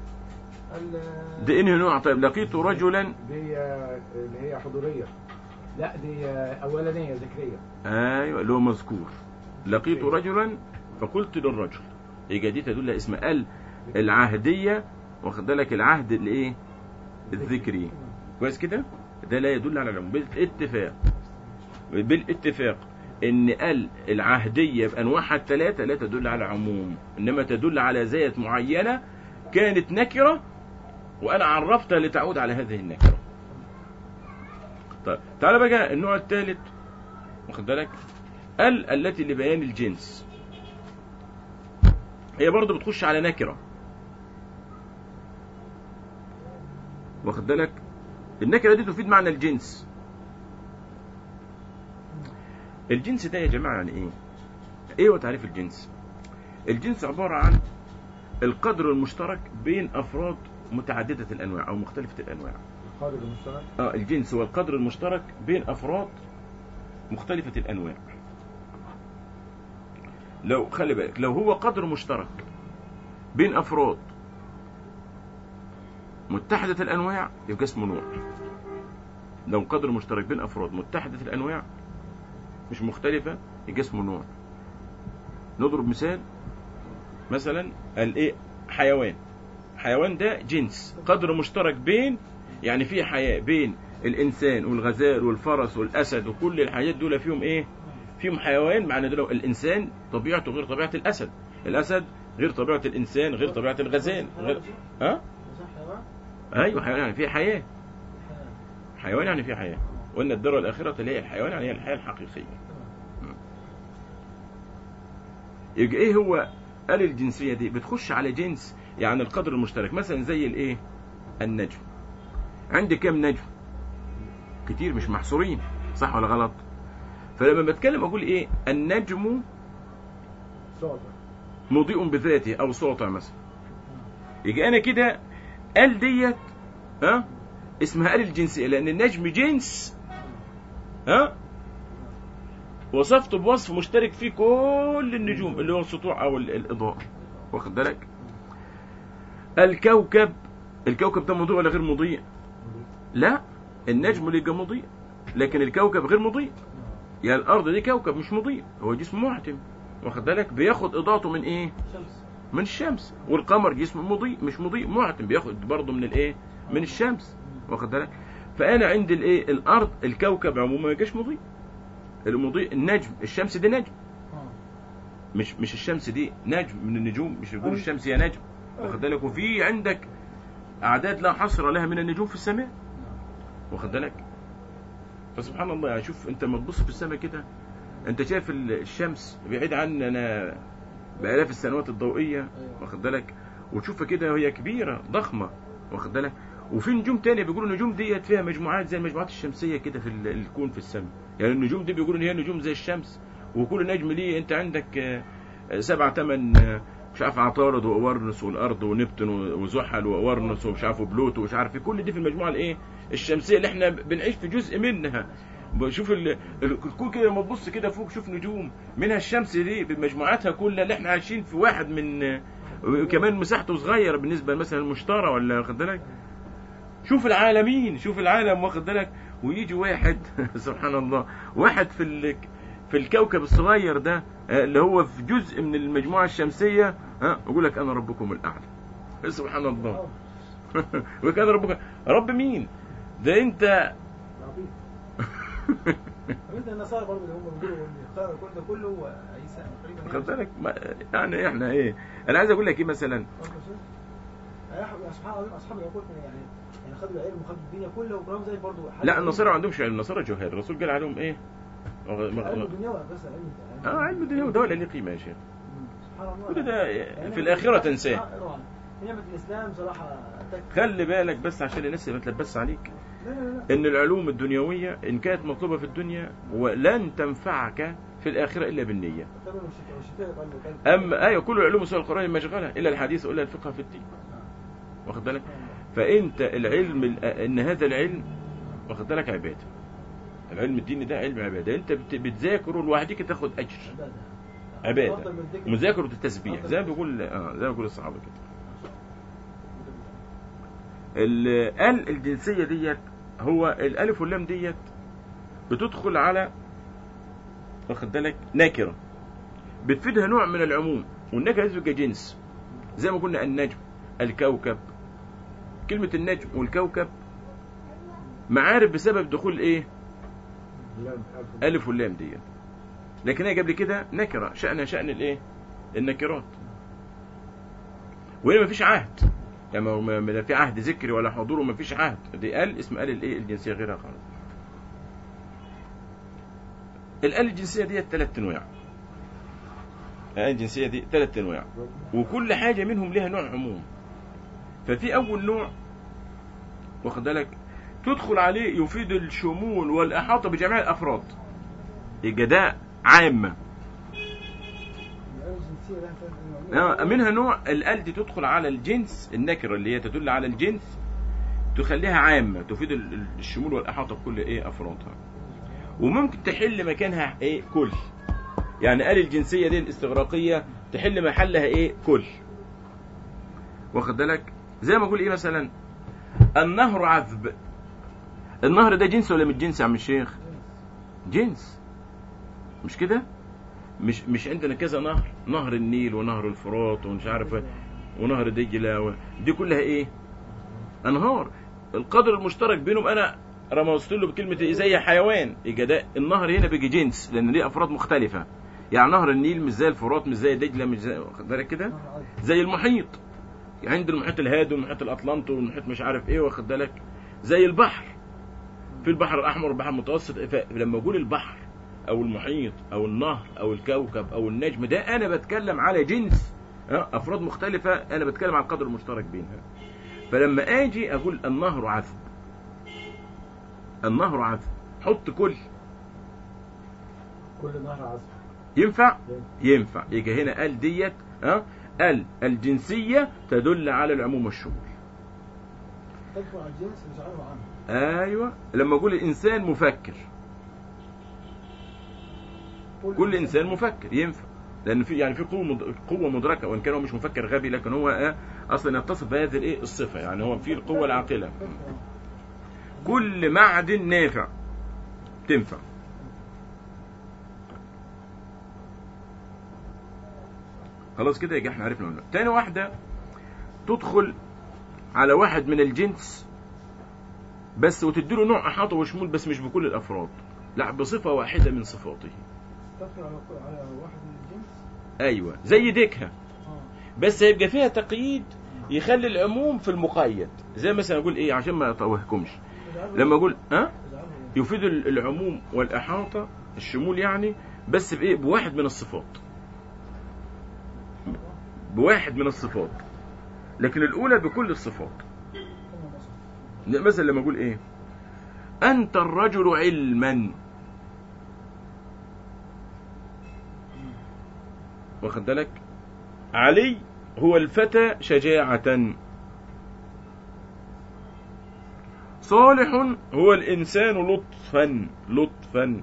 ال- ده انهي نوع طيب لقيت رجلا دي اللي هي حضورية لا دي آه، اولانيه ذكريه ايوه اللي هو مذكور لقيت رجلا فقلت للرجل يبقى دي تدل اسم ال العهديه واخد بالك العهد الايه الذكري كويس كده ده لا يدل على العموم بالاتفاق بالاتفاق ان ال العهديه بانواعها الثلاثه لا تدل على عموم انما تدل على ذات معينه كانت نكره وانا عرفتها لتعود على هذه النكره طيب تعال بقى النوع الثالث واخد بالك ال التي لبيان الجنس هي برضه بتخش على نكره واخد بالك النكره دي تفيد معنى الجنس الجنس ده يا جماعه يعني ايه ايه هو تعريف الجنس الجنس عباره عن القدر المشترك بين افراد متعدده الانواع او مختلفه الانواع القادر المشترك اه الجنس هو القدر المشترك بين افراد مختلفة الانواع لو خلي بالك لو هو قدر مشترك بين افراد متحدة الانواع يبقى اسمه نوع لو قدر مشترك بين افراد متحدة الانواع مش مختلفة يبقى اسمه نوع نضرب مثال مثلا الايه حيوان حيوان ده جنس قدر مشترك بين يعني في حياة بين الإنسان والغزال والفرس والأسد وكل الحاجات دول فيهم إيه؟ فيهم حيوان معنى دول الإنسان طبيعته غير طبيعة الأسد الأسد غير طبيعة الإنسان غير طبيعة الغزال غير ها؟ صح حيوان؟ أيوه حيوان يعني فيه حياة حيوان يعني فيه حياة وإن الدار الآخرة اللي هي الحيوان يعني هي الحياة الحقيقية يبقى إيه هو قال الجنسية دي بتخش على جنس يعني القدر المشترك مثلا زي الإيه؟ النجم عندي كام نجم كتير مش محصورين صح ولا غلط فلما بتكلم اقول ايه النجم صوت مضيء بذاته او ساطع مثلا يجي انا كده ال ديت ها اسمها ال الجنسيه لان النجم جنس ها وصفته بوصف مشترك فيه كل النجوم اللي هو السطوع او ال- الاضاءه واخد بالك الكوكب الكوكب ده مضيء ولا غير مضيء لا النجم اللي يبقى مضيء لكن الكوكب غير مضيء يعني الارض دي كوكب مش مضيء هو جسم معتم واخد بالك بياخد اضاءته من ايه شمس من الشمس والقمر جسم مضيء مش مضيء معتم بياخد برضه من الايه من الشمس واخد بالك فانا عندي الايه الارض الكوكب عموما ما يجيش مضيء المضيء النجم الشمس دي نجم مش مش الشمس دي نجم من النجوم مش يقول أيوة. الشمس هي نجم واخد بالك وفي عندك اعداد لا حصر لها من النجوم في السماء واخد بالك فسبحان الله يعني شوف انت لما تبص في السماء كده انت شايف ال- الشمس بعيد عننا بالاف السنوات الضوئيه أيوة. واخد بالك وتشوفها كده وهي كبيره ضخمه واخد بالك وفي نجوم تانية بيقولوا النجوم ديت فيها مجموعات زي المجموعات الشمسيه كده في ال- الكون في السماء يعني النجوم دي بيقولوا ان هي نجوم زي الشمس وكل نجم ليه انت عندك آه، آه، سبعة تمن آه، مش عارف عطارد واورنس والارض ونبتون وزحل واورنس ومش عارف وبلوتو ومش عارف إيه. كل دي في المجموعه الايه الشمسيه اللي احنا بنعيش في جزء منها بشوف ال- ال- الكون كده لما تبص كده فوق شوف نجوم منها الشمس دي بمجموعاتها كلها اللي احنا عايشين في واحد من آه، كمان مساحته صغيره بالنسبه مثلا المشترى ولا واخد بالك شوف العالمين شوف العالم واخد بالك ويجي واحد سبحان الله واحد في ال... في الكوكب الصغير ده آه، اللي هو في جزء من المجموعة الشمسية ها يقول لك أنا ربكم الأعلى سبحان الله يقول لك أنا ربكم رب مين؟ ده أنت عبيط مثل النصارى برضه اللي هم بيقولوا ان اختار كل ده كله هو عيسى تقريبا خد بالك ما- يعني احنا ايه انا عايز اقول لك ايه مثلا يا سبحان الله اصحاب العقول يعني يعني خدوا العلم وخدوا الدنيا كلها وكلهم زي برضه لا النصارى ما عندهمش علم النصارى جهال الرسول قال عليهم ايه علم الدنيا بس علم اه علم الدنيا وده ولا ليه قيمه يا شيخ سبحان الله كل ده يعني في الاخره تنساه آه، طبعا نعمة الاسلام صراحة تكفي خلي بالك بس عشان الناس ما تلبس عليك لا لا لا ان العلوم الدنيويه ان كانت مطلوبه في الدنيا ولن تنفعك في الاخره الا بالنيه طبعا والشتاء والشتاء قال له كلب. اما ايه كل العلوم سوى القران مشغله الا الحديث والا الفقه في الدين واخد بالك فانت العلم ال- ان هذا العلم واخد بالك عباده العلم الديني ده علم عباده انت بت- بتذاكره لوحدك تاخد اجر عبادة عباده أفضل من ذكر. مذاكره التسبيح زي ما بيقول اه زي ما بيقول الصحابه كده ال- ال الجنسيه ديت هو الالف واللام ديت بتدخل على واخد بالك نكره بتفيدها نوع من العموم والنكره دي بتبقى جنس زي ما قلنا النجم الكوكب كلمه النجم والكوكب معارف بسبب دخول ايه لام ألف الف واللام دي لكن هي قبل كده نكره شانها شان الايه النكرات وهنا مفيش عهد يعني ما- ما ما لا في عهد ذكري ولا حضور ومفيش عهد دي قال اسم قال الايه الجنسيه غيرها خالص الآلة الجنسية دي ثلاث أنواع الآلة الجنسية دي ثلاث أنواع وكل حاجة منهم لها نوع عموم ففي أول نوع واخد بالك تدخل عليه يفيد الشمول والإحاطة بجميع الأفراد يبقى ده عامة الآلة الجنسية لها ثلاث أنواع. آه، منها نوع الآل دي تدخل على الجنس النكرة اللي هي تدل على الجنس تخليها عامة تفيد ال- ال- الشمول والإحاطة بكل إيه أفرادها وممكن تحل مكانها إيه كل يعني آل الجنسية دي الاستغراقية تحل محلها إيه كل واخد بالك زي ما أقول إيه مثلا النهر عذب النهر ده جنس ولا مش جنس يا عم الشيخ جنس مش كده مش مش عندنا كذا نهر نهر النيل ونهر الفرات ومش عارف إيه، ونهر دجله و... دي كلها ايه انهار القدر المشترك بينهم انا رمزت له بكلمه إيه؟ زي حيوان يبقى ده النهر هنا بيجي جنس لان ليه افراد مختلفه يعني نهر النيل مش زي الفرات مش زي دجله مش زي واخد بالك كده نهر عذب. زي المحيط عند المحيط الهادي والمحيط الاطلنطي والمحيط مش عارف ايه واخد بالك زي البحر في البحر الاحمر والبحر المتوسط فلما اقول البحر او المحيط او النهر او الكوكب او النجم ده انا بتكلم على جنس اه، افراد مختلفه انا بتكلم على القدر المشترك بينها فلما اجي اقول النهر عذب النهر عذب حط كل كل نهر عذب ينفع ينفع يجي هنا ال ديت ها ال الجنسيه تدل على العموم والشمول تدخل على الجنس وتجعله عنه ايوه لما اقول الانسان مفكر كل انسان مفكر ينفع لان في يعني في قوه مد- قوه مدركه وان كان هو مش مفكر غبي لكن هو آه اصلا يتصف بهذه الايه الصفه يعني هو في القوه العاقله كل معدن نافع تنفع خلاص كده يبقى احنا عرفنا منه تاني واحده تدخل على واحد من الجنس بس وتديله نوع احاطه وشمول بس مش بكل الافراد لا بصفه واحده من صفاته تدخل على على واحد من الجنس ايوه زي ديكها اه بس هيبقى فيها تقييد يخلي العموم في المقيد زي مثلا اقول ايه عشان ما اتوهكمش تجعله- لما اقول ها تجعله يفيد ال- العموم والاحاطه الشمول يعني بس بايه بواحد من الصفات بواحد من الصفات لكن الاولى بكل الصفات كما وصف. مثلا لما اقول ايه انت الرجل علما واخد بالك علي هو الفتى شجاعة صالح هو الإنسان لطفا لطفا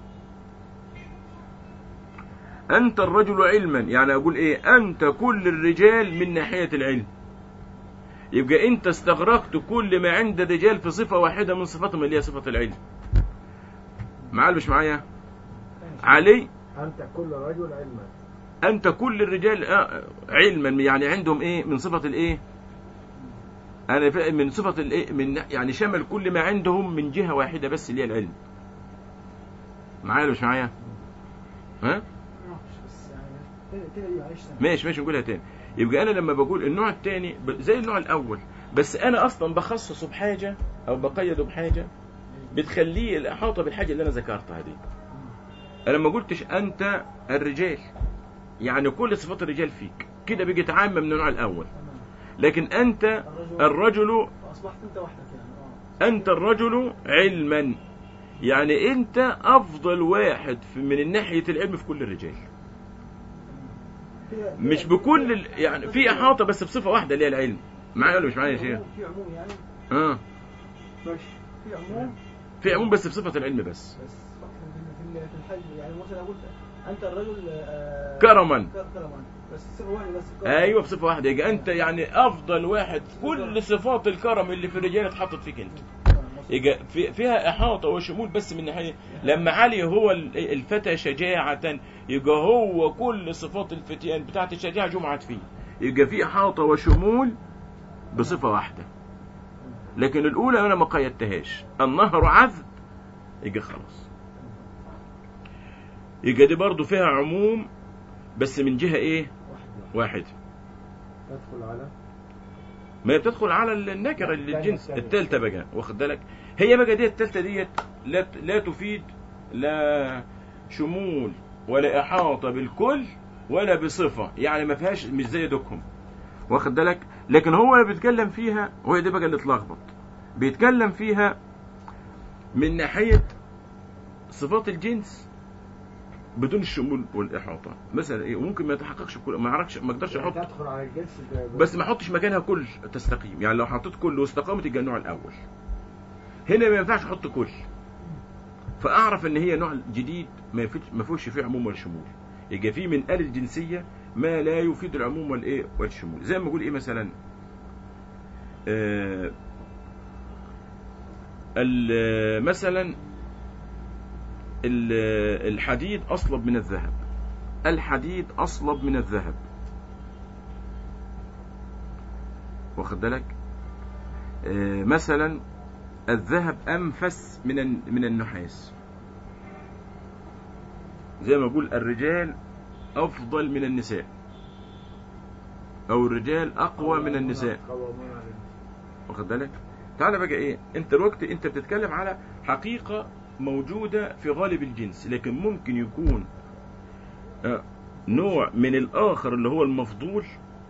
أنت الرجل علما يعني أقول إيه أنت كل الرجال من ناحية العلم يبقى أنت استغرقت كل ما عند الرجال في صفة واحدة من صفاتهم اللي هي صفة العلم معايا مش معايا علي أنت كل رجل علما أنت كل الرجال آه، علما يعني عندهم إيه من صفة الإيه أنا فا- من صفة الإيه من يعني شمل كل ما عندهم من جهة واحدة بس اللي هي العلم معايا ولا مش معايا ها بس يعني كده كده دي معلش سنة. ماشي ماشي نقولها تاني يبقى انا لما بقول النوع الثاني زي النوع الاول بس انا اصلا بخصصه بحاجه او بقيده بحاجه بتخليه الاحاطه بالحاجه اللي انا ذكرتها دي انا ما قلتش انت الرجال يعني كل صفات الرجال فيك كده بقت عامه من النوع الاول تمام. لكن انت الرجل فأصبحت أنت وحدك يعني اه انت الرجل علما يعني انت افضل واحد في من ناحيه العلم في كل الرجال كده- مش كده- بكل كده- ال... يعني في احاطه بس بصفه واحده اللي هي العلم معايا ولا مش معايا يا شيخ في عموم يعني اه ماشي في عموم في عموم بس بصفه العلم بس بس في ال- في الحج يعني مثلا قلت انت الرجل آه، كرما. ك- كرما بس صفه واحده بس كرم. ايوه بصفه واحده يبقى انت يعني افضل واحد كل صفات الكرم اللي في الرجال اتحطت فيك انت آه، مظبوط. يجا في فيها إحاطة وشمول بس من ناحية لما علي هو ال- الفتى شجاعة يبقى هو كل صفات الفتيان بتاعت الشجاعة جمعت فيه يبقى في إحاطة وشمول بصفة واحدة لكن الأولى أنا ما قيدتهاش النهر عذب يبقى خلاص يبقى دي برضو فيها عموم بس من جهة إيه واحد واحد تدخل على ما هي بتدخل على النكرة الثانية، الجنس الثانية. التالتة بقى واخد بالك هي بقى دي التالتة ديت لا لا تفيد لا شمول ولا إحاطة بالكل ولا بصفة يعني ما فيهاش مش زي دوكهم واخد بالك لكن هو اللي بيتكلم فيها وهي دي بقى اللي اتلخبط بيتكلم فيها من ناحية صفات الجنس بدون الشمول والإحاطة مثلا إيه ممكن ما يتحققش بكل ما يعرفش ما يقدرش يعني يحط تدخل على الجنس ب- بس ما احطش مكانها كل تستقيم يعني لو حطيت كل واستقامت يبقى النوع الاول هنا ما ينفعش احط كل فاعرف ان هي نوع جديد ما يفيدش ما فيهوش فيه عموم ولا شمول يبقى فيه من ال الجنسيه ما لا يفيد العموم والايه والشمول زي ما اقول ايه مثلا آه ال- مثلا ال- الحديد اصلب من الذهب الحديد اصلب من الذهب واخد بالك آه، مثلا الذهب انفس من الن- من النحاس زي ما بقول الرجال افضل من النساء او الرجال اقوى من النساء قوامون على واخد بالك تعالى بقى ايه انت الوقت انت بتتكلم على حقيقة موجودة في غالب الجنس لكن ممكن يكون آه، نوع من الاخر اللي هو المفضول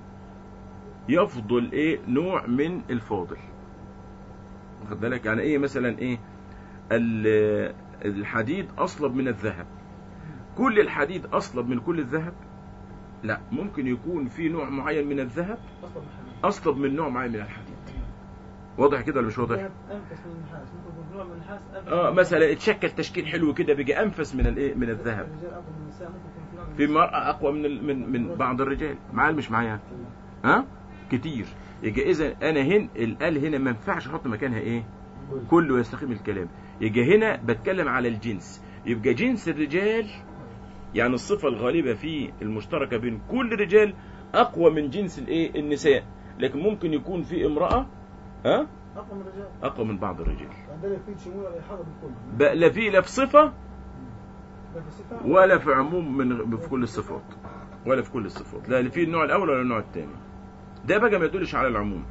يفضل ايه نوع من الفاضل واخد بالك يعني ايه مثلا ايه ال- الحديد اصلب من الذهب كل الحديد اصلب من كل الذهب لا ممكن يكون في نوع معين من الذهب اصلا محمد اصلب من نوع معين من الحديد واضح كده ولا مش واضح الذهب انفس من النحاس ممكن يكون نوع من النحاس انفس اه من مثلا اتشكل تشكيل حلو كده بقى انفس من الايه من الذهب الرجال اقوى من النساء ممكن يكون في نوع من في النساء. مرأة اقوى من ال- من من بعض الرجال معايا ولا مش معايا ها كتير يبقى اذا انا هنا الال هنا ما ينفعش احط مكانها ايه كله يستقيم الكلام يبقى هنا بتكلم على الجنس يبقى جنس الرجال يعني الصفة الغالبة في المشتركة بين كل رجال أقوى من جنس الإيه النساء لكن ممكن يكون في امرأة ها اقوى من الرجال أقوى من بعض الرجال عندنا يفيد شمول ولا احاطه بالكل بقى لا في لا في صفة لا في صفه ولا في عموم من في كل الصفات ولا في كل الصفات لا في النوع الأول ولا النوع الثاني ده بقى ما يدلش على العموم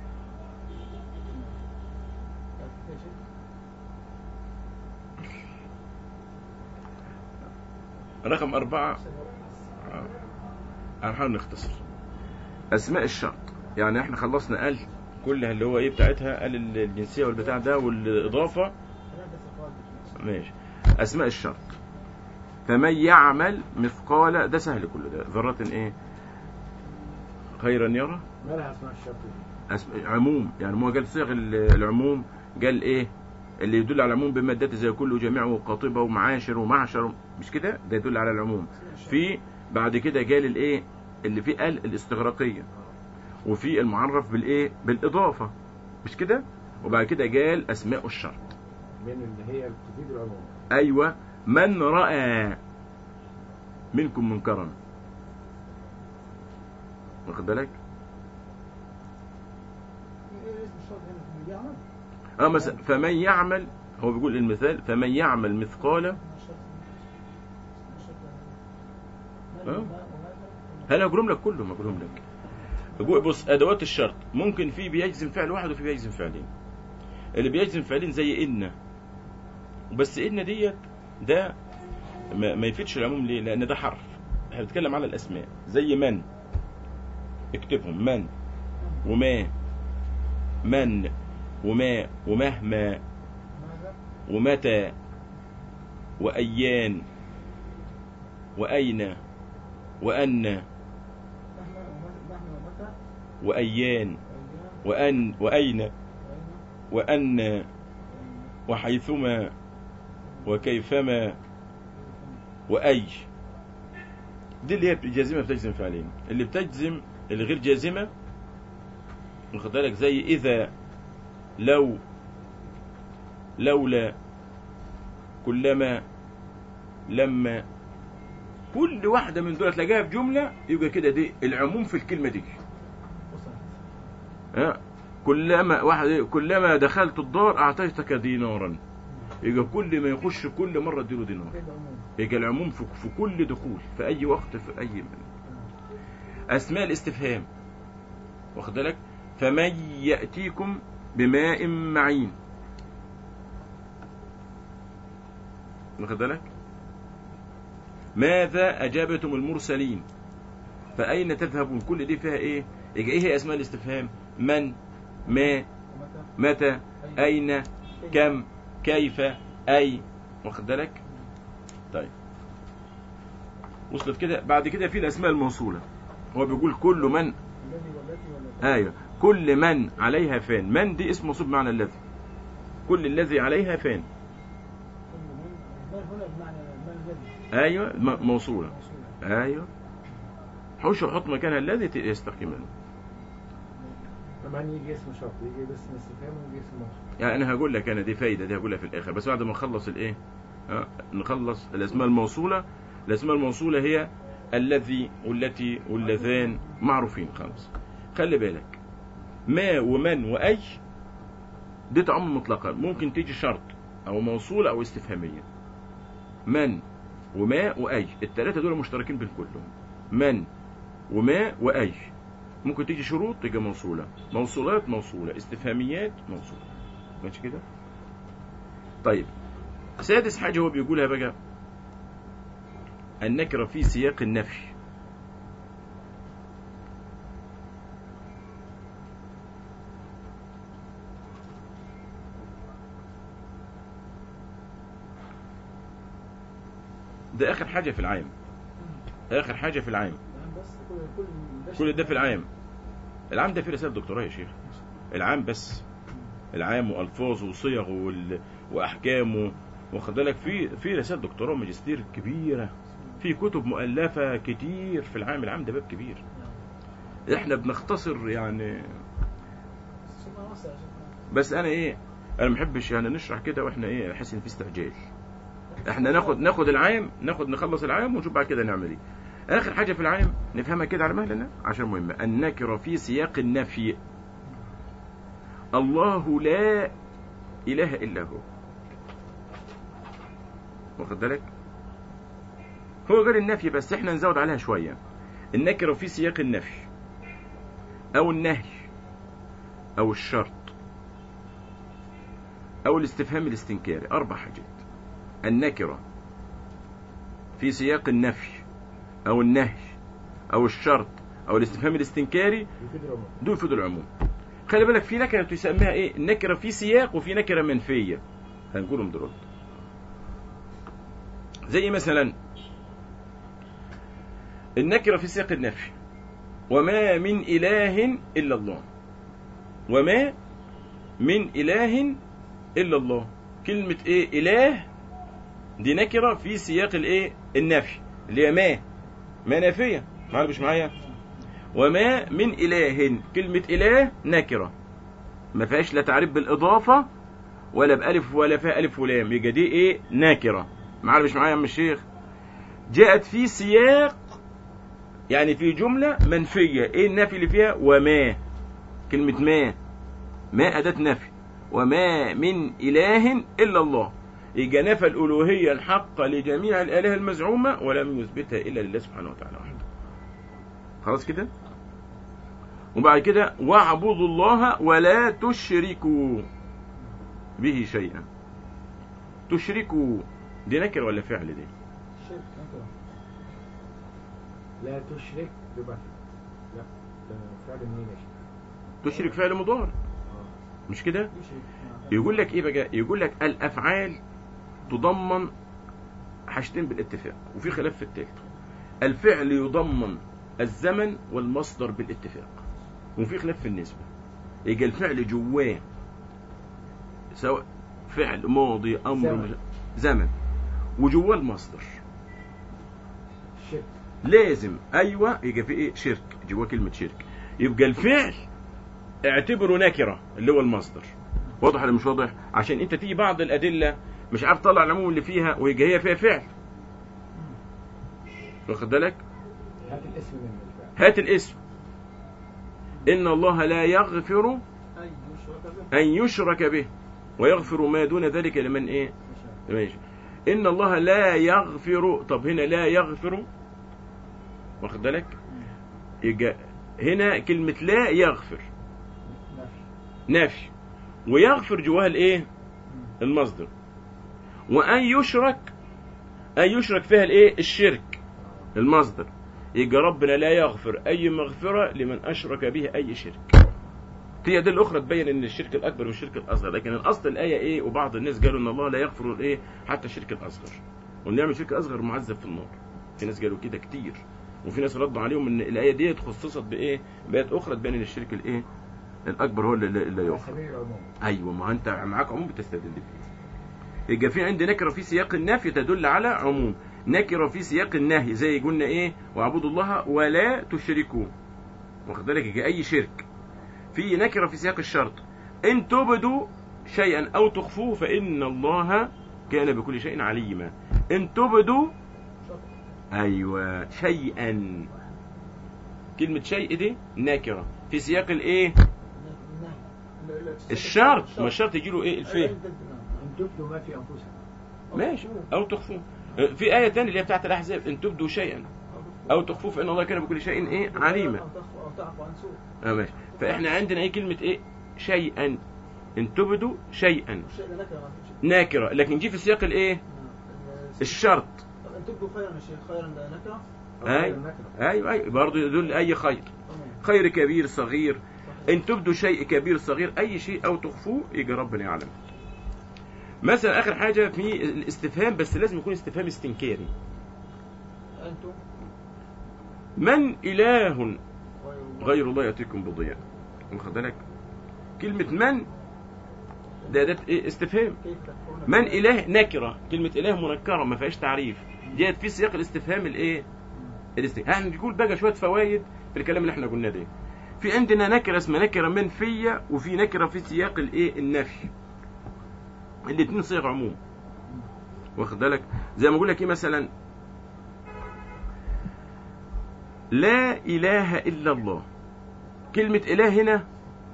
في شيء. رقم أربعة هنحاول نختصر أسماء الشرط يعني احنا خلصنا قال كلها اللي هو ايه بتاعتها قال الجنسية والبتاع ده والإضافة ثلاثة صفات ماشي أسماء الشرط فمن يعمل مثقال ده سهل كله ده ذرة ايه خيرا يرى مالها اسماء الشرط دي؟ أسم... عموم يعني هو قال صيغ ال- العموم قال ايه اللي يدل على العموم بمادته زي كله جميع وقاطبة ومعاشر ومعشر مش كده ده يدل على العموم في بعد كده قال الايه اللي فيه قال الاستغراقية وفي المعرف بالايه بالاضافة مش كده وبعد كده قال اسماء الشرط من اللي هي تفيد العموم ايوه من راى منكم منكرا واخد بالك ايه اسم الشرط هنا في المجاعة؟ اه مثلا فمن يعمل هو بيقول المثال فمن يعمل مثقال آه. انا اقولهم لك كلهم اقولهم لك يقول بص ادوات الشرط ممكن في بيجزم فعل واحد وفي بيجزم فعلين اللي بيجزم فعلين زي ان بس ان ديت ده ما, ما يفيدش العموم ليه لان ده حرف احنا بنتكلم على الاسماء زي من اكتبهم من وما من وما ومهما ماذا؟ ومتى وأيان وأين وأن مهما ومتى- مهما ومتى وأيان وأيام وأن وأين وأين وأن وحيثما وكيفما وأي دي اللي هي جازمة بتجزم فعلين اللي بتجزم اللي غير جازمة واخد بالك زي إذا لو لولا كلما لما كل واحدة من دول تلاقيها في جملة يبقى كده دي العموم في الكلمة دي وصلت ها كلما واحد كلما دخلت الدار اعطيتك دينارا يبقى كل ما يخش كل مرة اديله دينار كده عموم يبقى العموم في, في كل دخول في اي وقت في اي من. اسماء الاستفهام واخد بالك فمن ياتيكم بماء معين واخد بالك ماذا اجابتم المرسلين فاين تذهبون كل دي فيها ايه يبقى ايه هي اسماء الاستفهام من ما ومتى متى اين كم كيف اي واخد بالك طيب وصلت كده بعد كده في الاسماء الموصوله هو بيقول كل من الذي والتي ولا ايوه كل من عليها فان من دي اسم موصول بمعنى الذي كل الذي عليها فان كل من من هنا بمعنى من الذي ايوه م- موصوله موصولة. ايوه حوش وحط مكانها الذي ت- يستقيم منه كمان يجي اسم شرط يجي اسم استفهام ويجي اسم موصول يعني انا هقول لك انا دي فايده دي هقولها في الاخر بس بعد ما نخلص الايه ها، نخلص الاسماء الموصوله الاسماء الموصوله هي الذي والتي واللذان معروفين خلاص خلي بالك ما ومن واي دي تعم مطلقا ممكن تيجي شرط او موصوله او استفهاميه من وما واي الثلاثه دول مشتركين بين كلهم من وما واي ممكن تيجي شروط تيجي موصوله موصولات موصوله استفهاميات موصوله ماشي كده طيب سادس حاجة هو بيقولها بقى النكرة في سياق النفي ده آخر حاجة في العام آخر حاجة في العام نعم بس كل كل ده كل ده في العام العام ده فيه رسالة دكتوراه يا شيخ العام بس العام والفاظه وصيغه وال... واحكامه واخد بالك في في رسائل دكتوراه وماجستير كبيره في كتب مؤلفه كتير في العام العام ده باب كبير نعم. احنا بنختصر يعني ثم وصل يا شيخ. بس انا ايه انا ما بحبش يعني نشرح كده واحنا ايه احس ان في استعجال احنا ناخد ناخد العام ناخد نخلص العام ونشوف بعد كده نعمل ايه اخر حاجه في العام نفهمها كده على مهلنا عشان مهمه النكره في سياق النفي الله لا اله الا هو واخد بالك هو غير النفي بس احنا نزود عليها شويه النكره في سياق النفي او النهي او الشرط او الاستفهام الاستنكاري اربع حاجات النكره في سياق النفي او النهي او الشرط او الاستفهام الاستنكاري يفيد العموم دول يفيدوا العموم خلي بالك في نكره تسميها ايه نكره في سياق وفي نكره منفيه هنقولهم دلوقتي زي مثلا النكره في سياق النفي وما من اله الا الله وما من اله الا الله كلمه ايه اله دي نكره في سياق الايه النفي اللي هي ما ما نافيه معايا مش معايا وما من إله كلمة إله نكرة ما فيهاش لا تعريف بالإضافة ولا بألف ولا فيها ألف ولام يبقى دي إيه نكرة معايا مش معايا يا عم الشيخ جاءت في سياق يعني في جملة منفية إيه النفي اللي فيها وما كلمة ما ما أداة نفي وما من إله إلا الله يبقى نفى الألوهية الحقة لجميع الآلهة المزعومة ولم يثبتها إلا لله سبحانه وتعالى وحده خلاص كده وبعد كده واعبدوا الله ولا تشركوا به شيئا تشركوا دي نكره ولا فعل دي الشرك نكرة. لا تشرك ببعض لا ده فعل منين يا شيخ تشرك فعل مضارع اه مش كده يشرك. نعم. يقول لك ايه بقى يقول لك الافعال تضمن حاجتين بالاتفاق وفي خلاف في التالت الفعل يضمن الزمن والمصدر بالاتفاق وفي خلاف في النسبة يجي الفعل جواه سواء فعل ماضي امر زمن. مش- زمن وجواه المصدر الشرك لازم ايوه يبقى في ايه شرك جواه كلمه شرك يبقى الفعل اعتبره نكره اللي هو المصدر واضح ولا مش واضح عشان انت تيجي بعض الادله مش عارف تطلع العموم اللي فيها وهي هي فيها فعل واخد بالك هات الاسم منه الفعل هات الاسم ان الله لا يغفر أي يشرك به ان يشرك به ويغفر ما دون ذلك لمن ايه ماشي ان الله لا يغفر طب هنا لا يغفر واخد بالك يجا هنا كلمة لا يغفر نفي نفي ويغفر جواها الايه المصدر وان يشرك ان يشرك فيها الايه الشرك المصدر يبقى ربنا لا يغفر اي مغفرة لمن اشرك به اي شرك هي دي الاخرى تبين ان الشرك الاكبر والشرك الاصغر لكن الاصل الايه ايه وبعض الناس قالوا ان الله لا يغفر الايه حتى الشرك الاصغر وان يعمل شرك اصغر معذب في النار في ناس قالوا كده كتير وفي ناس ردوا عليهم ان الايه ديت خصصت بايه بايات اخرى تبين ان الشرك الايه الاكبر هو اللي اللي على يغفر سبيل العموم ايوه ما انت معاك عموم بتستدل بيه يبقى في عندي نكره في سياق النفي تدل على عموم نكره في سياق النهي زي قلنا ايه واعبدوا الله ولا تشركوا واخد بالك يبقى اي شرك في نكره في سياق الشرط ان تبدوا شيئا او تخفوه فان الله كان بكل شيء عليما ان تبدوا ايوه شيئا كلمه شيء دي نكره في سياق الايه الشرط ما الشرط يجي له ايه الفهم ان تبدوا ما في انفسكم ماشي او تخفوه في آية تانية اللي هي بتاعت الأحزاب إن تبدوا شيئا أو تخفوه فإن الله كان بكل شيء إيه عليما أو تخفوا أو تعفو عن سوء آه ماشي فإحنا عندنا إيه كلمة إيه شيئا إن تبدوا شيئا الشيء ده نكره ما فيش ناكرة لكن جي في سياق الإيه الشرط طب ان تبدوا خيرا يا شيخ خيرا ده نكره أيوة أيوة أيوة برضه يدل أي خير تمام خير كبير صغير صحيح. إن تبدوا شيء كبير صغير أي شيء أو تخفوه يجي ربنا يعلم مثلا آخر حاجة في الاستفهام بس لازم يكون استفهام استنكاري انتم من إله غير غير الله يأتيكم بضياء واخد بالك كلمة من ده ده إيه؟ استفهام كيف تكفرون من بالله؟ إله نكرة كلمة إله منكرة ما فيهاش تعريف ديت في سياق الاستفهام الإيه الاستفهام هنقول بقى شوية فوائد في الكلام اللي احنا قلناه ده في عندنا نكرة اسمها نكرة منفية وفي نكرة في سياق الإيه النفي الاتنين صيغ عموم واخد بالك زي ما اقول لك ايه مثلا لا اله الا الله كلمه اله هنا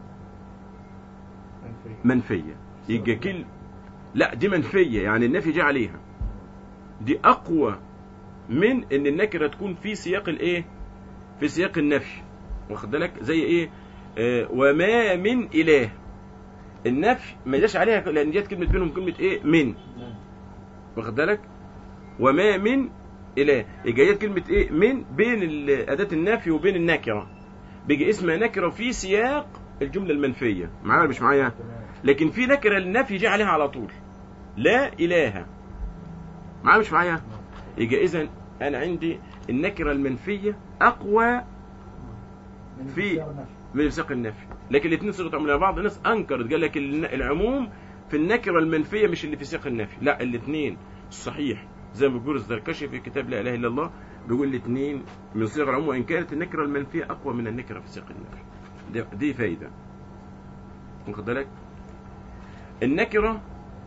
منفي منفيه يبقى كل لا دي منفيه يعني النفي جه عليها دي اقوى من ان النكره تكون في سياق الايه في سياق النفي واخد بالك زي ايه آه وما من اله النفي ما جاش عليها لان جت كلمه بينهم كلمه ايه من نعم. واخد بالك وما من اله يبقى جت كلمه ايه من بين ال- اداه النفي وبين النكره بيجي اسمها نكره في سياق الجمله المنفيه معايا ولا مش معايا تمام لكن في نكره النفي جه عليها على طول لا اله معايا مش معايا يبقى اذا انا عندي النكره المنفيه اقوى من في- سياق النفي. من سياق النفي لكن الاثنين صيغه عموم لأن بعض الناس انكرت قال لك الن- العموم في النكره المنفيه مش اللي في سياق النفي لا الاثنين صحيح زي ما بيقول الزركشي في كتاب لا اله الا الله بيقول الاثنين من صيغ العموم وان كانت النكره المنفيه اقوى من النكره في سياق النفي دي, دي فايده واخد بالك النكره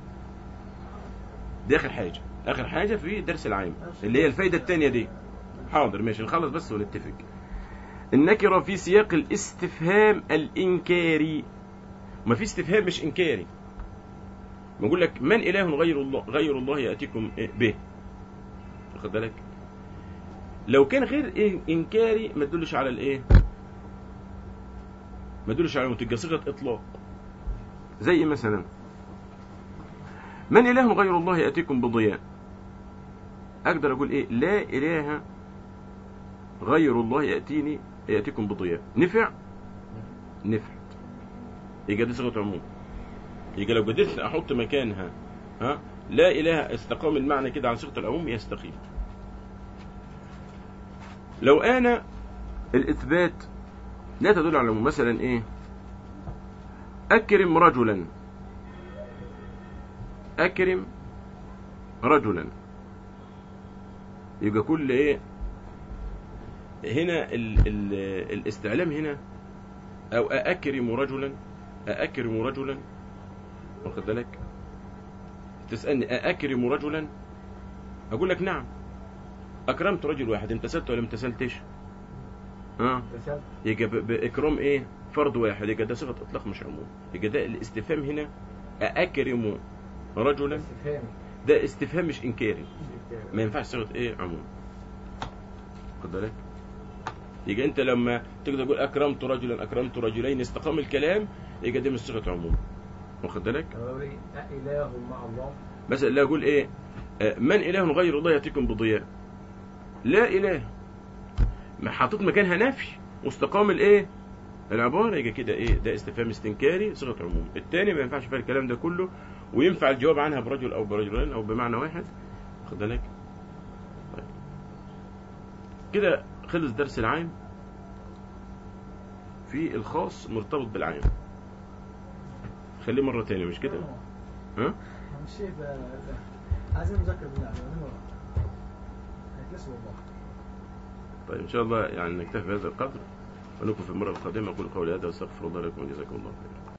دي اخر حاجه اخر حاجه في درس العام اللي هي الفايده الثانيه دي حاضر ماشي نخلص بس ونتفق النكرة في سياق الاستفهام الإنكاري ما في استفهام مش إنكاري بقول لك من إله غير الله غير الله يأتيكم به واخد بالك لو كان غير إيه إنكاري ما تدلش على الإيه ما تدلش على تبقى صيغة إطلاق زي إيه مثلا من إله غير الله يأتيكم بضياء أقدر أقول إيه لا إله غير الله يأتيني يأتيكم بضياء نفع نفع يبقى دي صيغة عموم يبقى لو قدرت أحط مكانها ها لا إله استقام المعنى كده على صيغة العموم يستقيم لو أنا الإثبات لا تدل على العموم مثلا إيه أكرم رجلا أكرم رجلا يبقى كل إيه هنا ال ال الاستعلام هنا او أأكرم رجلا أأكرم رجلا واخد بالك تسالني اكرم رجلا اقول لك نعم اكرمت رجل واحد امتثلت ولا امتثلتش اه رسالة يبقى ب- باكرام ايه فرد واحد يبقى ده صيغه اطلاق مش عموم يبقى ده الاستفهام هنا اكرم رجلا استفهامي ده استفهام مش انكاري استفهامي. ما ينفعش صيغه ايه عموم خد بالك يبقى انت لما تقدر تقول اكرمت رجلا اكرمت رجلين استقام الكلام يبقى دي مش صيغه عموم واخد بالك أنا بقول إيه أإله مع الله مثلا لا اقول ايه آه، من اله غير الله ياتيكم بضياء لا اله ما حاطط مكانها نفي واستقام الايه العباره يبقى كده ايه ده استفهام استنكاري صيغه عموم الثاني ما ينفعش فيها الكلام ده كله وينفع الجواب عنها برجل او برجلين او بمعنى واحد واخد بالك طيب. كده خلص درس العام في الخاص مرتبط بالعام خليه مره تانية مش كده ها مش ده عايزين نذكر بالله هيتلسوا والله طيب ان شاء الله يعني نكتفي بهذا القدر ونكون في المره القادمه اقول قولي هذا واستغفر الله لكم وجزاكم الله خيرا